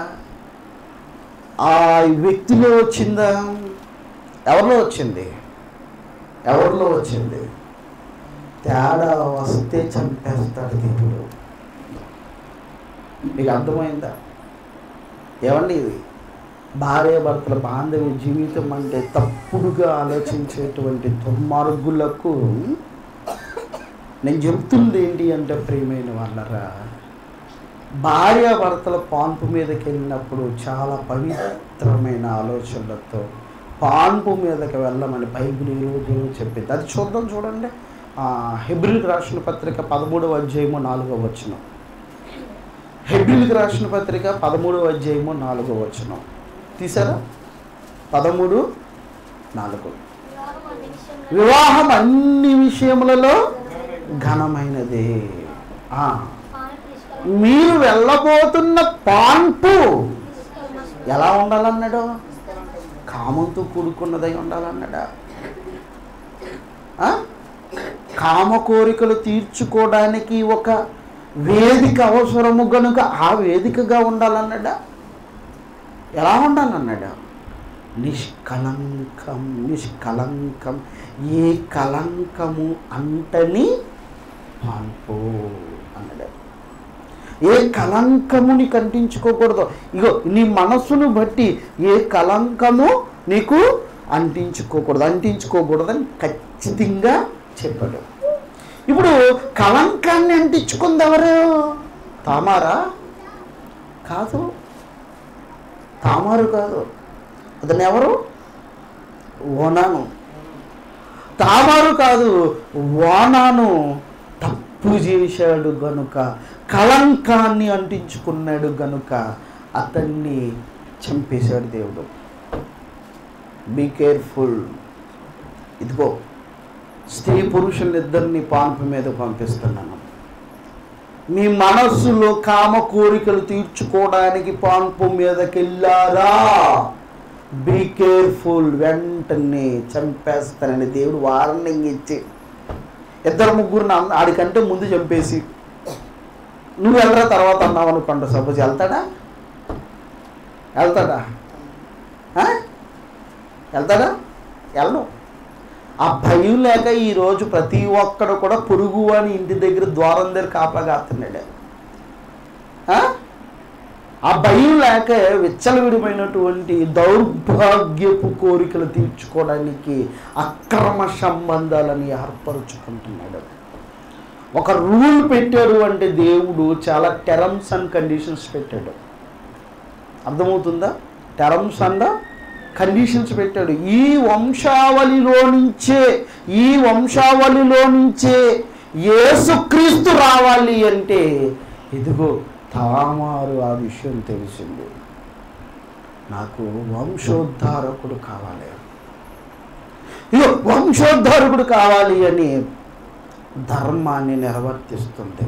ఆ వ్యక్తిలో వచ్చిందా ఎవరిలో వచ్చింది ఎవరిలో వచ్చింది తేడా వస్తే చంపేస్తాడు దేవుడు మీకు అర్థమైందా ఏమండి ఇది భార్య భర్తల బాంధవ్య జీవితం అంటే తప్పుడుగా ఆలోచించేటువంటి దుర్మార్గులకు నేను చెప్తుంది ఏంటి అంటే ప్రియమైన వాళ్ళరా భార్య భర్తల పాన్పు మీదకి వెళ్ళినప్పుడు చాలా పవిత్రమైన ఆలోచనలతో పాన్పు మీదకి వెళ్ళమని బైబిల్ ఈరోజు చెప్పింది అది చూద్దాం చూడండి హెబ్రిల్కి రాసిన పత్రిక పదమూడవ అధ్యాయము నాలుగవ వచనం హెబ్రిల్కి రాసిన పత్రిక పదమూడవ అధ్యాయము నాలుగవ వచనం తీసారా పదమూడు నాలుగు వివాహం అన్ని విషయములలో ఘనమైనదే ఆ, మీరు వెళ్ళబోతున్న పాన్పు ఎలా ఉండాలన్నాడు కామంతో కూడుకున్నదై ఉండాలన్నాడా ఆ? కామ కోరికలు తీర్చుకోవడానికి ఒక వేదిక అవసరము గనుక ఆ వేదికగా ఉండాలన్నాడా ఎలా ఉండాలన్నాడా నిష్కలంకం నిష్కలంకం ఏ కలంకము అంటని పాన్పు అన్నాడు ఏ కలంకముని కంటించుకోకూడదు ఇగో నీ మనస్సును బట్టి ఏ కలంకము నీకు అంటించుకోకూడదు అంటించుకోకూడదని ఖచ్చితంగా చెప్పాడు ఇప్పుడు కలంకాన్ని అంటించుకుంది ఎవరు తామారా కాదు తామారు కాదు అతను ఎవరు ఓనాను తామారు కాదు ఓనాను తప్పు చేశాడు గనుక కలంకాన్ని అంటించుకున్నాడు గనుక అతన్ని చంపేశాడు దేవుడు బీ కేర్ఫుల్ ఇదిగో స్త్రీ పురుషులిద్దరిని పాన్పు మీద పంపిస్తున్నాను మీ మనస్సులో కామ కోరికలు తీర్చుకోవడానికి పాన్పు మీదకి వెళ్ళారా బీ కేర్ఫుల్ వెంటనే చంపేస్తానని దేవుడు వార్నింగ్ ఇచ్చి ఇద్దరు ముగ్గురు ఆడికంటే ముందు చంపేసి నువ్వు వెళ్ళరా తర్వాత అన్నావు అనుకోండి సపోజ్ వెళ్తాడా వెళ్తాడా ఆ? వెళ్తాడా వెళ్ళను ఆ భయం లేక ఈరోజు ప్రతి ఒక్కడు కూడా పురుగు అని ఇంటి దగ్గర ద్వారం దగ్గర కాపలా కాస్తున్నాడు ఆ? ఆ భయం లేక విచ్చలవిడిమైనటువంటి దౌర్భాగ్యపు కోరికలు తీర్చుకోవడానికి అక్రమ సంబంధాలని ఏర్పరుచుకుంటున్నాడు ఒక రూల్ పెట్టాడు అంటే దేవుడు చాలా టెరమ్స్ అండ్ కండిషన్స్ పెట్టాడు అర్థమవుతుందా టెరమ్స్ అండ్ కండిషన్స్ పెట్టాడు ఈ వంశావళిలో నుంచే ఈ వంశావళిలో నుంచే యేసుక్రీస్తు రావాలి అంటే ఇదిగో తామారు ఆ విషయం తెలిసింది నాకు వంశోద్ధారకుడు కావాలి ఇదిగో వంశోద్ధారకుడు కావాలి అని ధర్మాన్ని నిర్వర్తిస్తుంది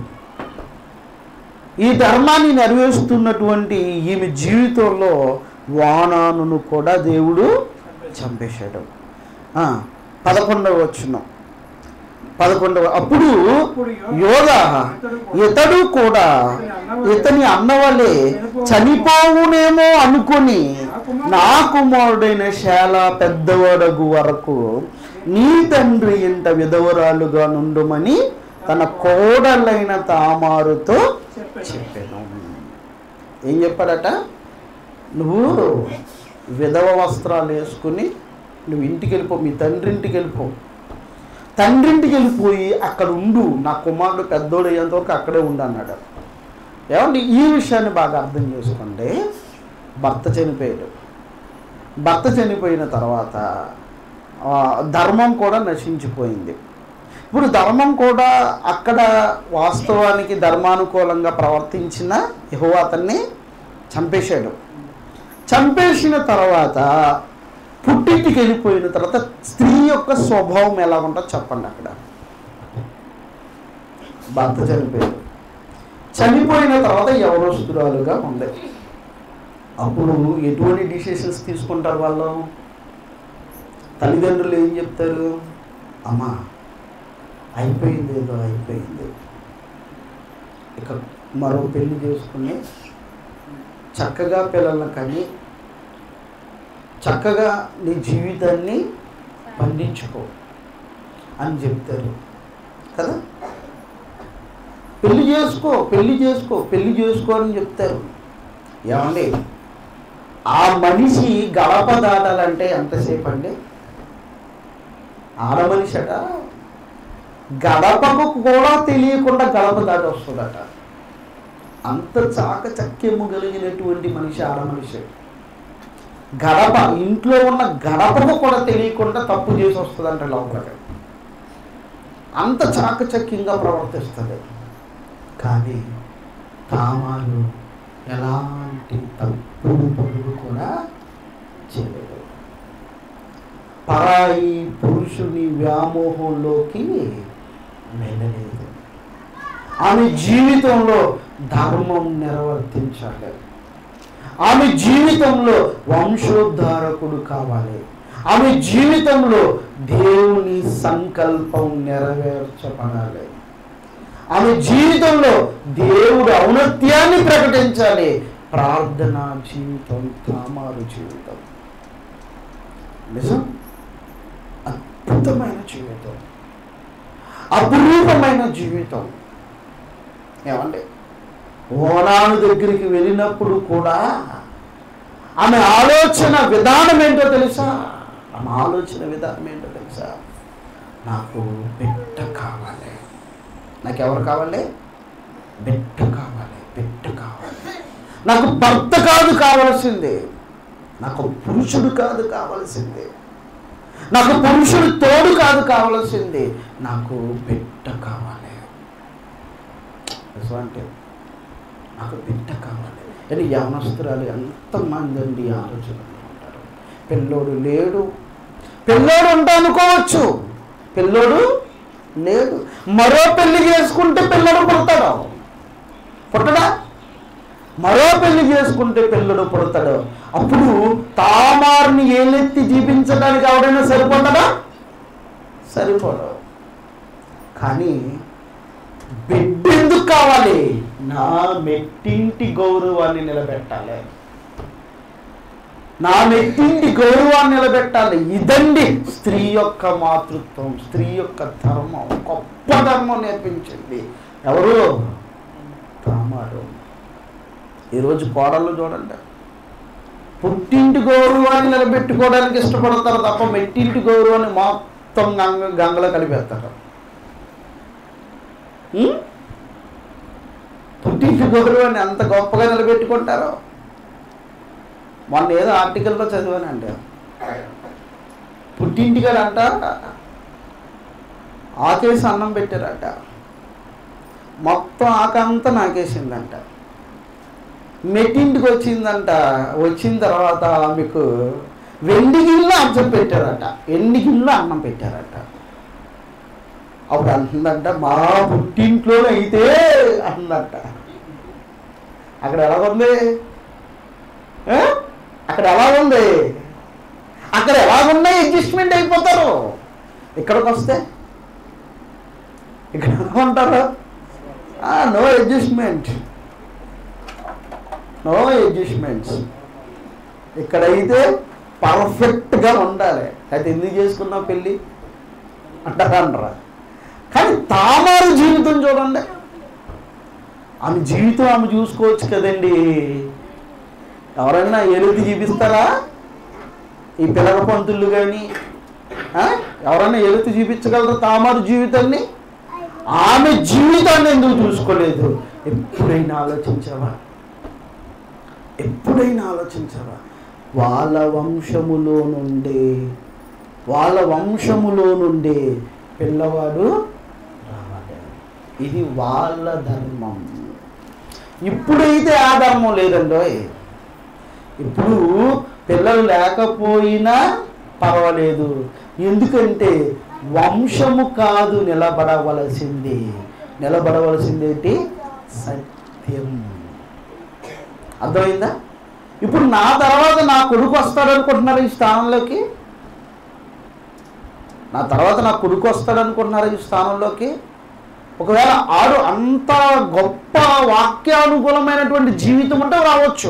ఈ ధర్మాన్ని నెరవేరుస్తున్నటువంటి ఈమె జీవితంలో వానానును కూడా దేవుడు చంపేశాడు ఆ, పదకొండవ వచ్చిన పదకొండవ అప్పుడు యోధ ఇతడు కూడా ఇతని అన్నవలే చనిపోవునేమో అనుకొని నా కుమారుడైన శాల పెద్దవాడగు వరకు నీ తండ్రి ఇంట విధవరాలుగా నుండుమని తన కోడలైన తామారుతో చెప్పాను ఏం చెప్పాడట నువ్వు విధవ వస్త్రాలు వేసుకుని నువ్వు ఇంటికి వెళ్ళిపో మీ తండ్రి ఇంటికి వెళ్ళిపో తండ్రింటికి వెళ్ళిపోయి అక్కడ ఉండు నా కుమారుడు పెద్దోడు అయ్యేంత వరకు అక్కడే ఉండు అన్నాడు ఏమండి ఈ విషయాన్ని బాగా అర్థం చేసుకోండి భర్త చనిపోయాడు భర్త చనిపోయిన తర్వాత ఆ, ధర్మం కూడా నశించిపోయింది ఇప్పుడు ధర్మం కూడా అక్కడ వాస్తవానికి ధర్మానుకూలంగా ప్రవర్తించిన యహో అతన్ని చంపేశాడు చంపేసిన తర్వాత పుట్టింటికి వెళ్ళిపోయిన తర్వాత స్త్రీ యొక్క స్వభావం ఎలా ఉంటుందో చెప్పండి అక్కడ భర్త చనిపోయాడు చనిపోయిన తర్వాత యవనస్తురాలుగా ఉంది అప్పుడు ఎటువంటి డిసిషన్స్ తీసుకుంటారు వాళ్ళు తల్లిదండ్రులు ఏం చెప్తారు అమ్మా అయిపోయింది ఏదో అయిపోయింది ఇక మరో పెళ్లి చేసుకుని చక్కగా పిల్లలను కని చక్కగా నీ జీవితాన్ని పండించుకో అని చెప్తారు కదా పెళ్లి చేసుకో పెళ్లి చేసుకో పెళ్లి చేసుకో అని చెప్తారు ఏమండి ఆ మనిషి గడప దాటాలంటే ఎంతసేపు అండి ఆడ మనిషి అట గడపకు కూడా తెలియకుండా గడప దాటి వస్తుందట అంత చాకచక్యము కలిగినటువంటి మనిషి ఆడ మనిషి గడప ఇంట్లో ఉన్న గడపకు కూడా తెలియకుండా తప్పు చేసి వస్తుందంట లోపలికి అంత చాకచక్యంగా ప్రవర్తిస్తుంది కానీ తామాలు ఎలాంటి తప్పుడు పనులు కూడా చేయలేదు పరాయి పురుషుని వ్యామోహంలోకి వెళ్ళలేదు ఆమె జీవితంలో ధర్మం నిర్వర్తించాలి ఆమె జీవితంలో వంశోద్ధారకుడు కావాలి ఆమె జీవితంలో దేవుని సంకల్పం నెరవేర్చబడాలి ఆమె జీవితంలో దేవుడు ఔన్నత్యాన్ని ప్రకటించాలి ప్రార్థనా జీవితం తామారు జీవితం నిజం అద్భుతమైన జీవితం అపురూపమైన జీవితం ఏమండి ఓనాను దగ్గరికి వెళ్ళినప్పుడు కూడా ఆమె ఆలోచన విధానం ఏంటో తెలుసా ఆమె ఆలోచన విధానం ఏంటో తెలుసా నాకు బిడ్డ కావాలి నాకు ఎవరు కావాలి బిడ్డ కావాలి బిడ్డ కావాలి నాకు భర్త కాదు కావాల్సింది నాకు పురుషుడు కాదు కావాల్సింది నాకు పురుషుడు తోడు కాదు కావాల్సింది నాకు బిడ్డ కావాలి నిజం అంటే నాకు బిడ్డ కావాలి అని యవనస్తురాలు ఎంతమంది అండి ఈ ఆలోచనలో ఉంటారు పిల్లోడు లేడు పిల్లోడు ఉంటా అనుకోవచ్చు పిల్లోడు లేడు మరో పెళ్లి చేసుకుంటే పిల్లడు పుడతాడు పుట్టడా మరో పెళ్లి చేసుకుంటే పిల్లడు పుడతాడు అప్పుడు తామారిని ఏలెత్తి జీవించడానికి ఎవడైనా సరిపడదా సరిపడవు కానీ బిడ్డ ఎందుకు కావాలి నా మెట్టింటి గౌరవాన్ని నిలబెట్టాలి నా మెట్టింటి గౌరవాన్ని నిలబెట్టాలి ఇదండి స్త్రీ యొక్క మాతృత్వం స్త్రీ యొక్క ధర్మం గొప్ప ధర్మం నేర్పించింది ఎవరు తామారు ఈరోజు కోడళ్ళు చూడండి పుట్టింటి గౌరవాన్ని నిలబెట్టుకోవడానికి ఇష్టపడతారు తప్ప మెట్టింటి గౌరవాన్ని మొత్తం గంగ గంగలో కలిపేస్తారు ఉం? పుట్టింటి గౌరవాన్ని అంత గొప్పగా నిలబెట్టుకుంటారో మొన్న ఏదో ఆర్టికల్లో చదివానండి పుట్టింటికాడంట ఆకేసి అన్నం పెట్టారట మొత్తం ఆకంతా నాకేసిందంట మెట్టింటికి వచ్చిందంట వచ్చిన తర్వాత మీకు వెండి గిన్నె అన్నం పెట్టారట వెండి గిన్నె అన్నం పెట్టారట అప్పుడు అంటుందంట మా పుట్టింట్లోనే అయితే అంటుందంట అక్కడ ఎలా ఉంది ఏ? అక్కడ ఎలా ఉంది అక్కడ ఎలా ఉన్నాయి అడ్జస్ట్మెంట్ అయిపోతారు ఇక్కడికి వస్తే ఇక్కడ ఎలా ఉంటారు నో అడ్జస్ట్మెంట్ నో అడ్జస్ట్మెంట్స్ ఇక్కడైతే పర్ఫెక్ట్గా ఉండాలి అయితే ఎందుకు చేసుకున్నావు పెళ్ళి అంటారా అంటారా కానీ తామారు జీవితం చూడండి ఆమె జీవితం ఆమె చూసుకోవచ్చు కదండి ఎవరైనా ఎలుగు చూపిస్తారా ఈ పిల్లల పంతులు కానీ ఎవరైనా ఎలుగు చూపించగలరా తామారు జీవితాన్ని ఆమె జీవితాన్ని ఎందుకు చూసుకోలేదు ఎప్పుడైనా ఆలోచించావా ఎప్పుడైనా ఆలోచించావా వాళ్ళ వంశములో నుండి వాళ్ళ వంశములో నుండి పిల్లవాడు రావాలి ఇది వాళ్ళ ధర్మం ఇప్పుడైతే ఆ ధర్మం లేదండోయ్ ఇప్పుడు పిల్లలు లేకపోయినా పర్వాలేదు ఎందుకంటే వంశము కాదు నిలబడవలసింది నిలబడవలసింది ఏంటి సత్యం అర్థమైందా ఇప్పుడు నా తర్వాత నా కొడుకు వస్తాడు అనుకుంటున్నారు ఈ స్థానంలోకి నా తర్వాత నా కొడుకు వస్తాడు అనుకుంటున్నారు ఈ స్థానంలోకి ఒకవేళ ఆడు అంత గొప్ప వాక్యానుకూలమైనటువంటి జీవితం అంటే రావచ్చు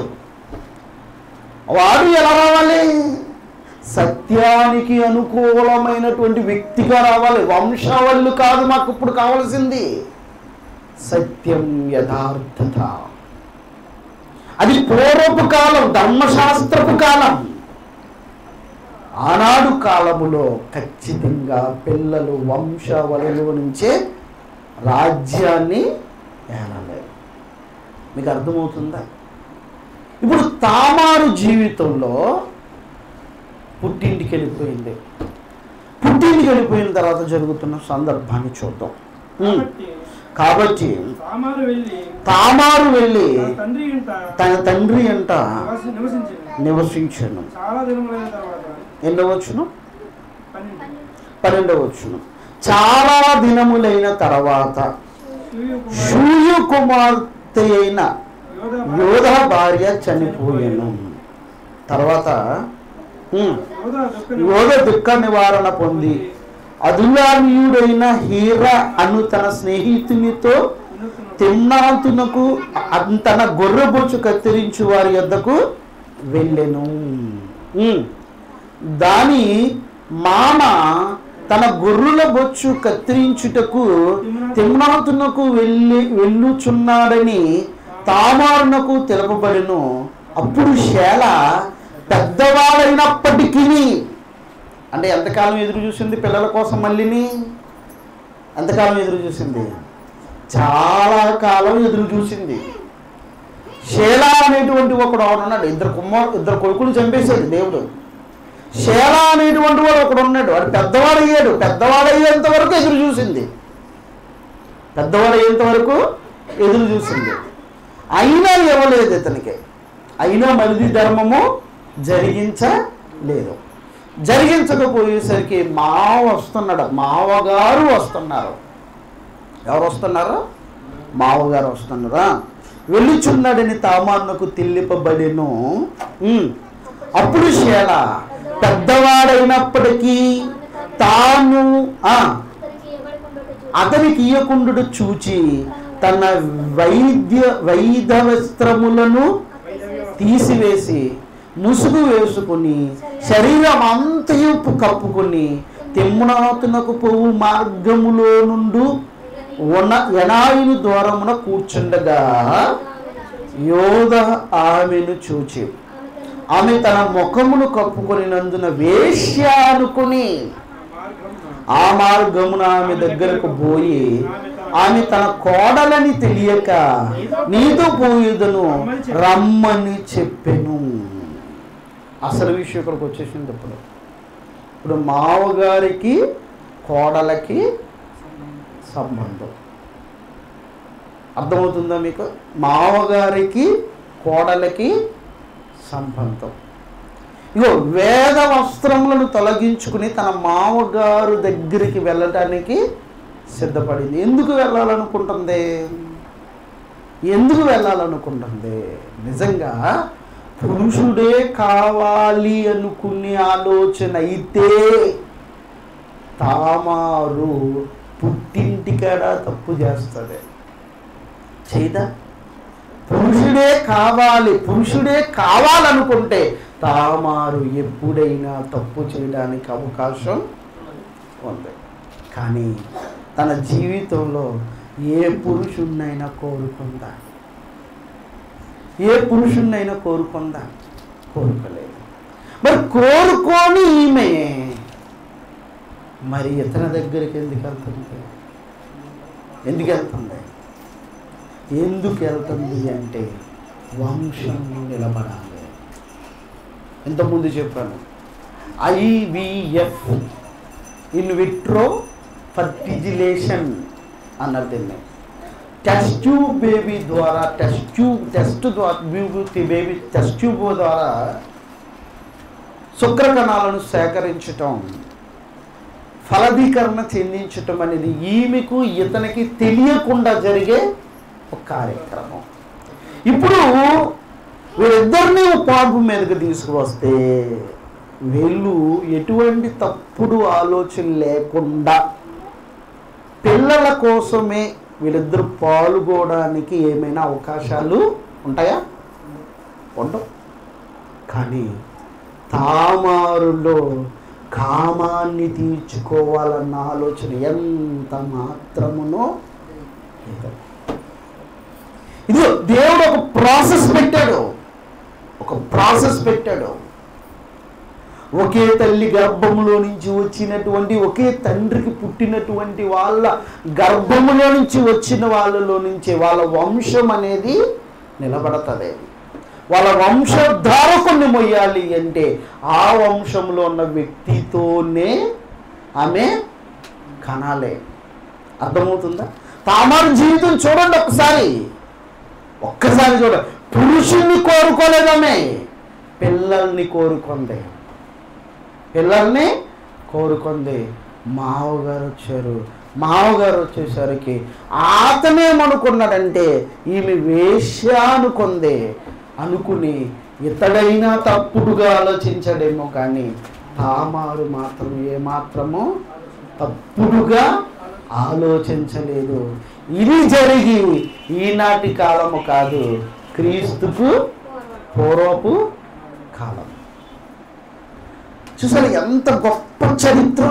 వాడు ఎలా రావాలి సత్యానికి అనుకూలమైనటువంటి వ్యక్తిగా రావాలి వంశావళులు కాదు మాకు ఇప్పుడు కావాల్సింది సత్యం యథార్థత అది పూర్వపు కాలం ధర్మశాస్త్రపు కాలం ఆనాడు కాలములో ఖచ్చితంగా పిల్లలు వంశావళిలో నుంచే రాజ్యాన్ని ఏలలేరు మీకు అర్థమవుతుందా ఇప్పుడు తామారు జీవితంలో పుట్టింటికి వెళ్ళిపోయింది పుట్టింటికి వెళ్ళిపోయిన తర్వాత జరుగుతున్న సందర్భాన్ని చూద్దాం ఉమ్. కాబట్టి కాబట్టి తామారు వెళ్ళి తామారు వెళ్ళి తన తండ్రి ఇంట తన తండ్రి అంట నివసి- నివసించింది నివసించను చాలా దినములైన తర్వాత ఎన్నవచ్చును పన్నెండు పన్నెండవచ్చును చాలా దినములైన తర్వాత సూర్య కుమారుడు సూర్య కుమార్తె అయిన యోధ యోధ భార్య చనిపోయాను తర్వాత ఉమ్, యోధ దుఃఖ యోధ దుఃఖ నివారణ పొంది అదులానీయుడైన హీర అను తన స్నేహితునితో నివసించిన తిమ్నాతునకు అన్- తన గొర్రెబొచ్చు కత్తిరించు వారి యొద్దకు వెళ్ళెను ఉమ్. దాని మామ తన గొర్రెల బొచ్చు కత్తిరించుటకు తిమ్నాతునకు వెళ్ళి వెళ్ళుచున్నాడని తామారునకు తెలుపబడిను అప్పుడు శేల పెద్దవాడైనప్పటికీ అంటే ఎంతకాలం ఎదురు చూసింది పిల్లల కోసం మళ్ళీని ఎంతకాలం ఎదురు చూసింది చాలా కాలం ఎదురు చూసింది షేలా అనేటువంటి ఒకడు ఒకడు ఉన్నాడు ఇద్దరు కుమార్ ఇద్దరు కొడుకులు చంపేశాడు దేవుడు షేలా అనేటువంటి వాడు ఒకడు ఉన్నాడు వాడు పెద్దవాడు అయ్యాడు పెద్దవాడు అయ్యేంత వరకు ఎదురు చూసింది పెద్దవాడు అయ్యేంత వరకు ఎదురు చూసింది అయినా ఇవ్వలేదు ఇతనికి అయినా మనిది ధర్మము జరిగించలేదు జరిగించకపోయేసరికి మావ వస్తున్నాడు మావగారు వస్తున్నారు ఎవరు వస్తున్నారు మావగారు వస్తున్నారా వెళ్ళుచున్నాడని తామాన్నకు తిల్లిపబడిను ఉమ్. అప్పుడు శేల పెద్దవాడైనప్పటికీ తాను ఆ, అతనికి ఇవ్వబడకుండా అతనికి ఇయ్యకుండు చూచి తన వైద్య వైద వస్త్రములను తీసివేసి ముసుగు వేసుకుని శరీరం అంతయు కప్పుకొని తిమ్మునాతునకు పోవు మార్గములో నుండు ఉన్న ఎనాయిని దూరమున కూర్చుండగా యోధ ఆమెను చూచి ఆమె తన ముఖమును కప్పుకొనినందున వేశ్య అనుకుని ఆ మార్గమున ఆమె దగ్గరకు పోయి ఆమె తన కోడలని తెలియక నీతో పోయేదను రమ్మని చెప్పెను అసలు విషయం ఇక్కడికి వచ్చేసింది ఇప్పుడు ఇప్పుడు మావగారికి కోడలకి సంబంధం అర్థమవుతుందా మీకు మావగారికి కోడలకి సంబంధం ఇగో వేద వస్త్రములను తొలగించుకుని తన మామగారు దగ్గరికి వెళ్ళటానికి సిద్ధపడింది ఎందుకు వెళ్ళాలనుకుంటుంది ఎందుకు వెళ్ళాలనుకుంటుంది నిజంగా పురుషుడే కావాలి అనుకునే ఆలోచన అయితే తామారు పుట్టింటికాడ తప్పు చేస్తుంది చేయదా పురుషుడే కావాలి పురుషుడే కావాలనుకుంటే తామారు ఎప్పుడైనా తప్పు చేయడానికి అవకాశం ఉంది కానీ తన జీవితంలో ఏ పురుషుణ్ణైనా కోరుకుందా ఏ పురుషుణ్ణైనా కోరుకుందా కోరుకోలేదు మరి కోరుకోని ఈమె మరి ఇతని దగ్గరికి ఎందుకు వెళ్తుంది ఎందుకు వెళ్తుంది ఎందుకు వెళ్తుంది అంటే వంశం నిలబడాలి ఇంతకుముందు చెప్పాను ఐవిఎఫ్ ఇన్ విట్రో ఫర్టిజిలేషన్ అన్నారు దీన్ని టెస్ట్ ట్యూబ్ బేబీ ద్వారా టెస్ట్ ట్యూబ్ టెస్ట్ ద్వారా బేబీ టెస్ట్ ట్యూబ్ ద్వారా శుక్రకణాలను సేకరించటం ఫలదీకరణ చెందించటం అనేది ఈమెకు ఇతనికి తెలియకుండా జరిగే ఒక కార్యక్రమం ఇప్పుడు వీరిద్దరిని పాంపు మీదకి తీసుకువస్తే వీళ్ళు ఎటువంటి తప్పుడు ఆలోచన లేకుండా పిల్లల కోసమే వీళ్ళిద్దరు పాల్గొనడానికి ఏమైనా అవకాశాలు ఉంటాయా ఉండవు కానీ తామారులో కామాన్ని తీర్చుకోవాలన్న ఆలోచన ఎంత మాత్రమునో లేదు. ఇదిగో దేవుడు ఒక ప్రాసెస్ పెట్టాడు ఒక ప్రాసెస్ పెట్టాడు ఒకే తల్లి గర్భములో నుంచి వచ్చినటువంటి ఒకే తండ్రికి పుట్టినటువంటి వాళ్ళ గర్భములో నుంచి వచ్చిన వాళ్ళలో నుంచి వాళ్ళ వంశం అనేది నిలబడతది వాళ్ళ వంశధారకుని మొయ్యాలి అంటే ఆ వంశంలో ఉన్న వ్యక్తితోనే ఆమె కనాలే అర్థమవుతుందా తామారు జీవితం చూడండి ఒక్కసారి ఒక్కసారి చూడ పురుషుణ్ణి కోరుకోలేదమే పిల్లల్ని కోరుకుంది పిల్లల్ని కోరుకుంది మావగారు వచ్చారు మావగారు వచ్చేసరికి అతనేమనుకున్నాడంటే ఈమె వేశ్య అనుకుంది అనుకుని ఇతడైనా తప్పుడుగా ఆలోచించాడేమో కానీ తామారు మాత్రం ఏమాత్రము తప్పుడుగా ఆలోచించలేదు ఇది జరిగి ఈనాటి కాలము కాదు క్రీస్తుకు పూర్వపు కాలం చూసారు ఎంత గొప్ప చరిత్ర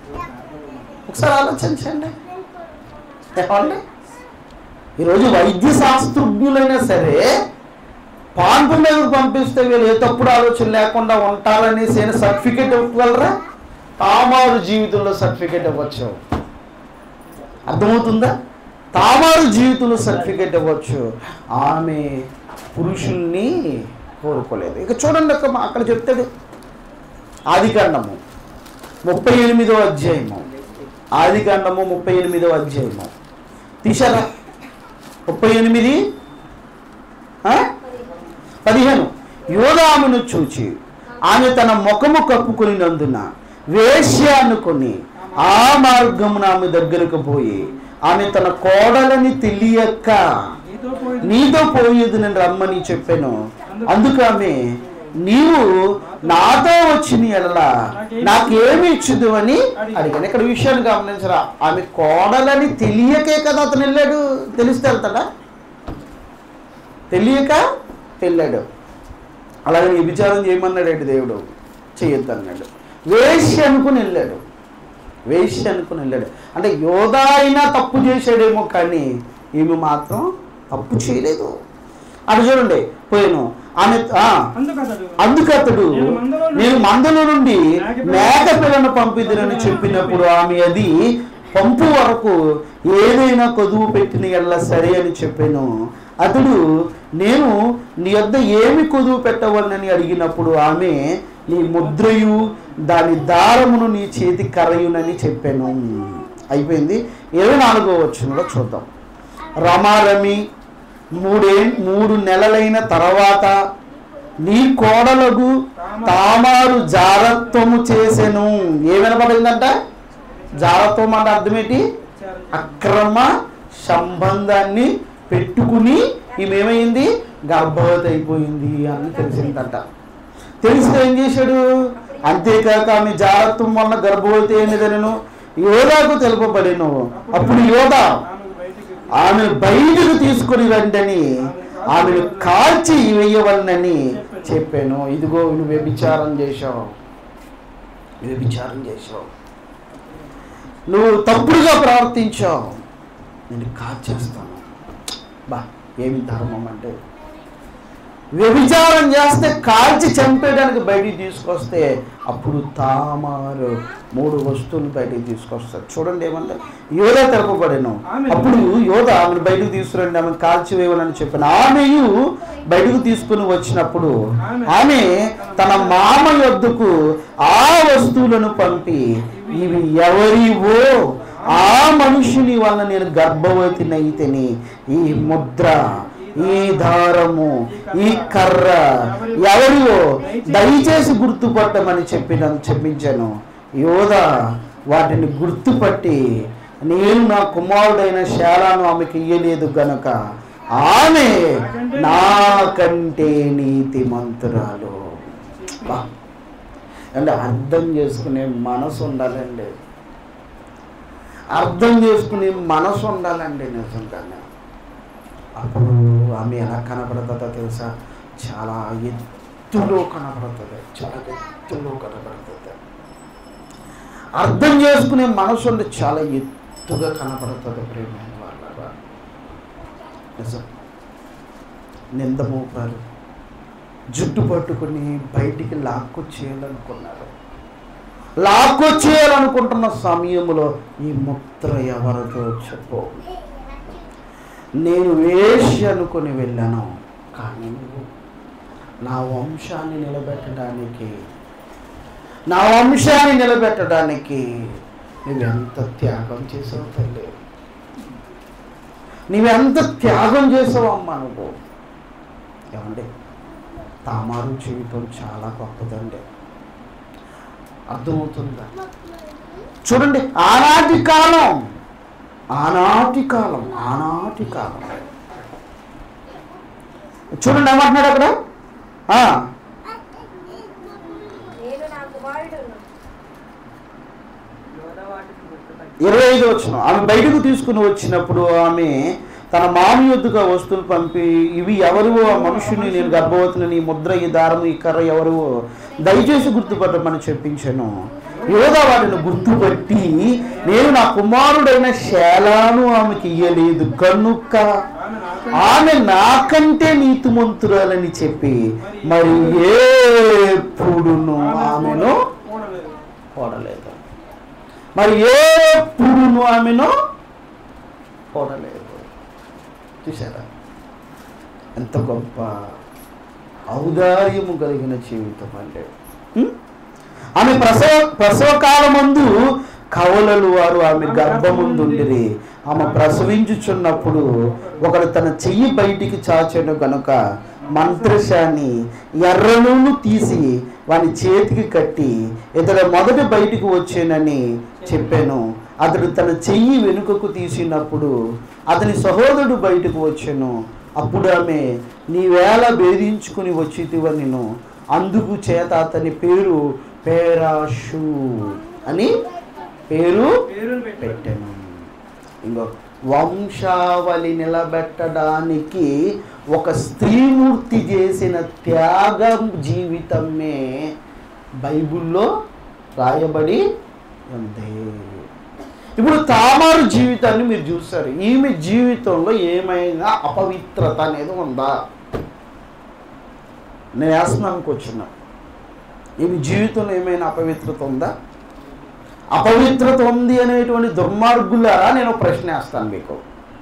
ఒకసారి ఆలోచించండి చెప్పండి ఈరోజు వైద్య శాస్త్రజ్ఞులైనా సరే పాన్పు మీదకు పంపిస్తే వీళ్ళు ఏ తప్పుడు ఆలోచన లేకుండా ఉంటారనేసి ఏమైనా సర్టిఫికేట్ ఇవ్వగలరా తామారు జీవితంలో సర్టిఫికేట్ ఇవ్వచ్చు అర్థమవుతుందా తామారు జీవితంలో సర్టిఫికేట్ ఇవ్వచ్చు ఆమె పురుషుల్ని కోరుకోలేదు ఇక చూడండి అక్క అక్కడ చెప్తాడు ఆదికాండము ముప్పై ఎనిమిదో అధ్యాయము ఆదికాండము ముప్పై ఎనిమిదో అధ్యాయము తీశారా ముప్పై ఎనిమిది ఆ? పదిహేను యోధామును చూచి ఆమె తన ముఖము కప్పుకొనినందున వేశ్య అనుకొని ఆ మార్గమున ఆమె దగ్గరకు పోయి ఆమె తన కోడలని తెలియక నీతో పోయి నీతో పోయేది నేను రమ్మని చెప్పాను అందుకు ఆమె నీవు నాతో వచ్చిన ఎడల నాకేమి ఇచ్చుదు అని అడిగాను ఇక్కడ విషయాన్ని గమనించరా ఆమె కోడలని తెలియకే కదా అతను వెళ్ళాడు తెలిస్తే వెళ్తాడా తెలియక వెళ్ళాడు అలాగే విచారం చేయమన్నాడు దేవుడు చేయొద్దు అన్నాడు వేష్య అనుకుని వెళ్ళాడు వేష్య అనుకుని వెళ్ళాడు అంటే యోధ అయినా తప్పు చేశాడేమో కానీ ఈమె మాత్రం తప్పు చేయలేదు అటు చూడండి పోయాను ఆమె ఆ, అందుకతడు అందుకు అతడు నేను మందలో నుండి నేను మందల నుండి మేక మేక పిల్లను పంపిదినని చెప్పినప్పుడు ఆమె అది పంపు వరకు ఏదైనా కొదువు పెట్టిన ఎల్ల సరే అని చెప్పాను అతడు నేను నీ వద్ద ఏమి కొదువు పెట్టవలనని అడిగినప్పుడు ఆమె నీ ముద్రయు దాని దారమును నీ చేతి కరయునని చెప్పాను అయిపోయింది ఇరవై నాలుగో వచ్చినలో చూద్దాం రమారమి మూడే మూడు నెలలైన తర్వాత నీ కోడలకు తామారు జారత్వము చేసెను ఏమనబడిందంట జారత్వం అంటే అర్థం ఏంటి అక్రమ సంబంధాన్ని పెట్టుకుని ఈమెమైంది గర్భవతి అయిపోయింది అని తెలిసిందంట తెలిస్తే ఏం చేశాడు అంతేకాక ఆమె జారత్వం వలన గర్భవతి అయినదనను యోధాకు తెలుపబడిను అప్పుడు యోధా ఆమెకు బయటికి ఆమె బయటకు తీసుకుని రండని ఆమెను కాల్చి వేయవలనని చెప్పాను ఇదిగో నువ్వు వ్యభిచారం చేశావు వ్యభిచారం చేశావు నువ్వు తప్పుడుగా ప్రవర్తించావు నేను కాల్చేస్తాను బా ఏమి ధర్మం అంటే వ్యభిచారం చేస్తే కాల్చి చంపేయడానికి బయటికి తీసుకొస్తే అప్పుడు తామారు మూడు వస్తువులు బయటికి తీసుకొస్తారు చూడండి ఏమంటే యోధ తెరపబడేను అప్పుడు యోధ ఆమెను బయటకు తీసుకురండి ఆమెను కాల్చి వేయమని చెప్పాను ఆమెయు బయటకు తీసుకుని వచ్చినప్పుడు ఆమె తన మామ యొద్దకు ఆ వస్తువులను పంపి ఇవి ఎవరివో ఆ మనుషుని వలన నేను గర్భవతినైతేని ఈ ముద్ర ఈ దారము ఈ కర్ర ఎవరివో దయచేసి గుర్తుపట్టమని చెప్పిన చెప్పించాను యోధ వాటిని గుర్తుపట్టి నేను నా కుమారుడైన శాలను ఆమెకి ఇయ్యలేదు గనక ఆమె నాకంటే నీతి మంతురాలు బా. అంటే అర్థం చేసుకునే మనసు ఉండాలండి అర్థం చేసుకునే మనసు ఉండాలండి నిజంగానే అప్పుడు ఆమె ఎలా కనపడుతుందో తెలుసా చాలా ఎత్తులో కనపడుతుంది చాలా ఎత్తులో కనపడుతుంది అర్థం చేసుకునే మనసు ఉంటే చాలా ఎత్తుగా కనపడుతుంది ప్రేమ వాళ్ళ నిజం నింద మోపారు జుట్టు పట్టుకుని బయటికి లాక్కొచ్చేయాలనుకున్నారు లాక్కొచ్చేయాలనుకుంటున్న సమయంలో ఈ ముద్ర ఎవరితో చెప్పు నేను వేషి అనుకుని వెళ్ళాను కానీ నువ్వు నా వంశాన్ని నిలబెట్టడానికి నా వంశాన్ని నిలబెట్టడానికి నువ్వెంత త్యాగం చేసావు తల్లి నువ్వెంత త్యాగం చేసావు అమ్మా నువ్వు ఏమండి తామారు జీవితం చాలా గొప్పదండి అర్థమవుతుందా చూడండి ఆనాటి కాలం ఆనాటి కాలం ఆనాటి కాలం చూడండి ఏమంటున్నాడు అక్కడ ఆ, నేను నా కుమారుడును ఇరవై ఐదు వచ్చిన ఆమె బయటకు తీసుకుని వచ్చినప్పుడు ఆమె తన మామి యొద్దకు ఆ వస్తువులు పంపి ఇవి ఎవరివో ఆ మనుషుని నేను గర్భవతిని నీ ముద్ర ఈ దారము ఈ కర్ర ఎవరివో దయచేసి గుర్తుపట్టమని చెప్పించాను యోధ వాటిని గుర్తుపట్టి నేను నా కుమారుడైన శేలాను ఆమెకి ఇయ్యలేదు కనుక ఆమె నాకంటే నీతిమంతురాలని చెప్పి మరి ఎప్పుడును ఆమెను కూడలేదు పోడలేదు మరి ఎప్పుడును ఆమెను పోడలేదు చూసారా ఎంత గొప్ప ఔదార్యము కలిగిన జీవితం అంటే ఉం? ఆమె ప్రసవ ప్రసవ కాలమందు కవలలు వారు ఆమె గర్భముందుండిరి ఆమె ప్రసవించుచున్నప్పుడు ఒకడు తన చెయ్యి బయటికి చాచెను గనుక మంత్రశాన్ని ఎర్రనూలు తీసి వాని చేతికి కట్టి ఇతడు మొదట బయటికి వచ్చానని చెప్పాను అతడు తన చెయ్యి వెనుకకు తీసినప్పుడు అతని సహోదరుడు బయటకు వచ్చాను అప్పుడు ఆమె నీవేళ భేదించుకుని వచ్చితివ నేను అందుకు చేత అతని పేరు పేరాషు అని పేరు పేరును పెట్టాడు పెట్టాను ఇంకో వంశావళి నిలబెట్టడానికి ఒక స్త్రీమూర్తి చేసిన త్యాగం జీవితమే బైబిల్లో రాయబడి ఉంది ఇప్పుడు తామారు జీవితాన్ని మీరు చూస్తారు ఈమె జీవితంలో ఏమైనా అపవిత్రత అనేది ఉందా నేను వేస్తున్నాను కూర్చున్నా ఈమె జీవితంలో ఏమైనా అపవిత్రత ఉందా అపవిత్రత ఉంది అనేటువంటి దుర్మార్గులారా నేను ఒక ప్రశ్న వేస్తాను మీకు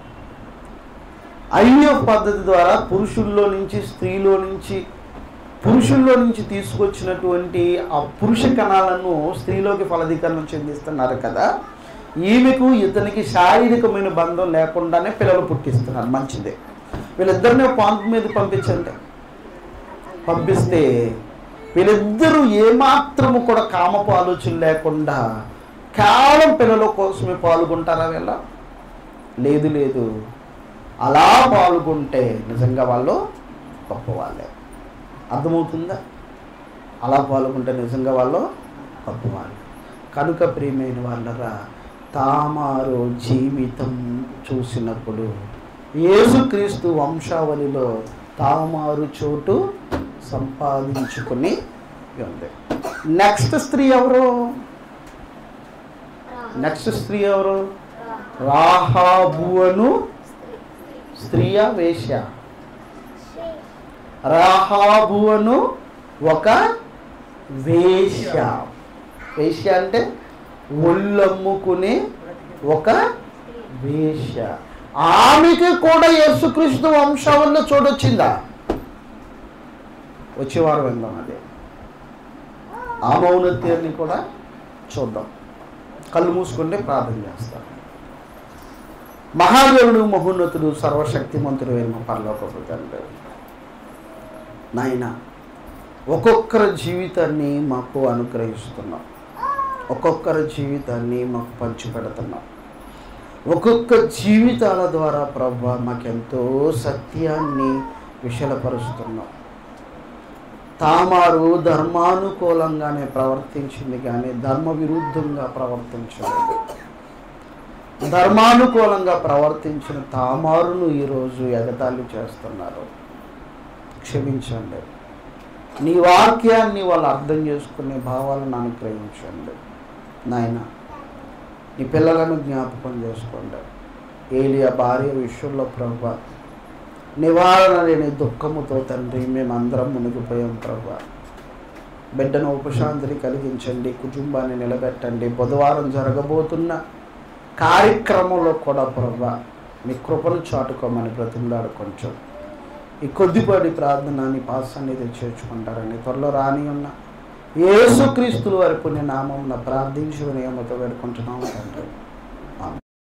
ఐవీఎఫ్ పద్ధతి ద్వారా పురుషుల్లో నుంచి స్త్రీలో నుంచి పురుషుల్లో నుంచి తీసుకొచ్చినటువంటి ఆ పురుష కణాలను స్త్రీలోకి ఫలదీకరణం చెందిస్తున్నారు కదా ఈమెకు ఇతనికి శారీరకమైన బంధం లేకుండానే పిల్లలు పుట్టిస్తున్నారు మంచిదే వీళ్ళిద్దరిని పాంపు మీద పంపించండి పంపిస్తే వీళ్ళిద్దరూ ఏమాత్రము కూడా కామపు ఆలోచన లేకుండా కేవలం పిల్లల కోసమే పాల్గొంటారా వీళ్ళ లేదు లేదు అలా పాల్గొంటే నిజంగా వాళ్ళు గొప్పవాళ్ళే అర్థమవుతుందా అలా పాల్గొంటే నిజంగా వాళ్ళు గొప్పవాళ్ళు కనుక ప్రియమైన వాళ్ళరా తామారు జీవితం చూసినప్పుడు యేసుక్రీస్తు వంశావళిలో తామారు చోటు సంపాదించుకుని ఉంది నెక్స్ట్ స్త్రీ ఎవరు నెక్స్ట్ స్త్రీ ఎవరు రాహాబు అను స్త్రీయా వేశ్య రాహాబు అను ఒక వేశ్య వేశ్య అంటే ఒళ్ళమ్ముకునే ఒక వేశ్య ఆమెకి కూడా యేసుక్రీస్తు వంశావళిలో చూడొచ్చిందా వచ్చేవారు వెళ్దాం అదే ఆ మౌనత్యాన్ని కూడా చూద్దాం కళ్ళు మూసుకుంటే ప్రార్థన చేస్తాం మహాదేవుడు మహోన్నతుడు సర్వశక్తిమంతుడు అయిన పరలోకపు తండ్రి నాయన ఒక్కొక్కరి జీవితాన్ని మాకు అనుగ్రహిస్తున్నాం ఒక్కొక్కరి జీవితాన్ని మాకు పంచిపెడుతున్నాం ఒక్కొక్క జీవితాల ద్వారా ప్రభా మాకెంతో సత్యాన్ని విషలపరుస్తున్నాం తామారు ధర్మానుకూలంగానే ప్రవర్తించింది కానీ ధర్మ విరుద్ధంగా ప్రవర్తించలేదు ధర్మానుకూలంగా ప్రవర్తించిన తామారును ఈరోజు ఎగతాళి చేస్తున్నారు క్షమించండి నీ వాక్యాన్ని వాళ్ళు అర్థం చేసుకునే భావాలను అనుగ్రహించండి నాయన నీ పిల్లలను జ్ఞాపకం చేసుకోండి ఏలియా భార్య విషయంలో ప్రభా నివారణ లేని దుఃఖముతో తండ్రి మేమందరం మునిగిపోయాం ప్రభా బిడ్డను ఉపశాంతిని కలిగించండి కుటుంబాన్ని నిలబెట్టండి బుధవారం జరగబోతున్న కార్యక్రమంలో కూడా ప్రభా మీ కృపను చాటుకోమని బ్రతిమలాడు కొంచెం ఈ కొద్దిపాటి ప్రార్థన నీ పాస్ సన్నిధి చేర్చుకుంటారని త్వరలో రాని ఉన్న యేసుక్రీస్తుల వారి పుణ్య నామం ప్రార్థించి వినయమతో వేడుకుంటున్నాము తండ్రి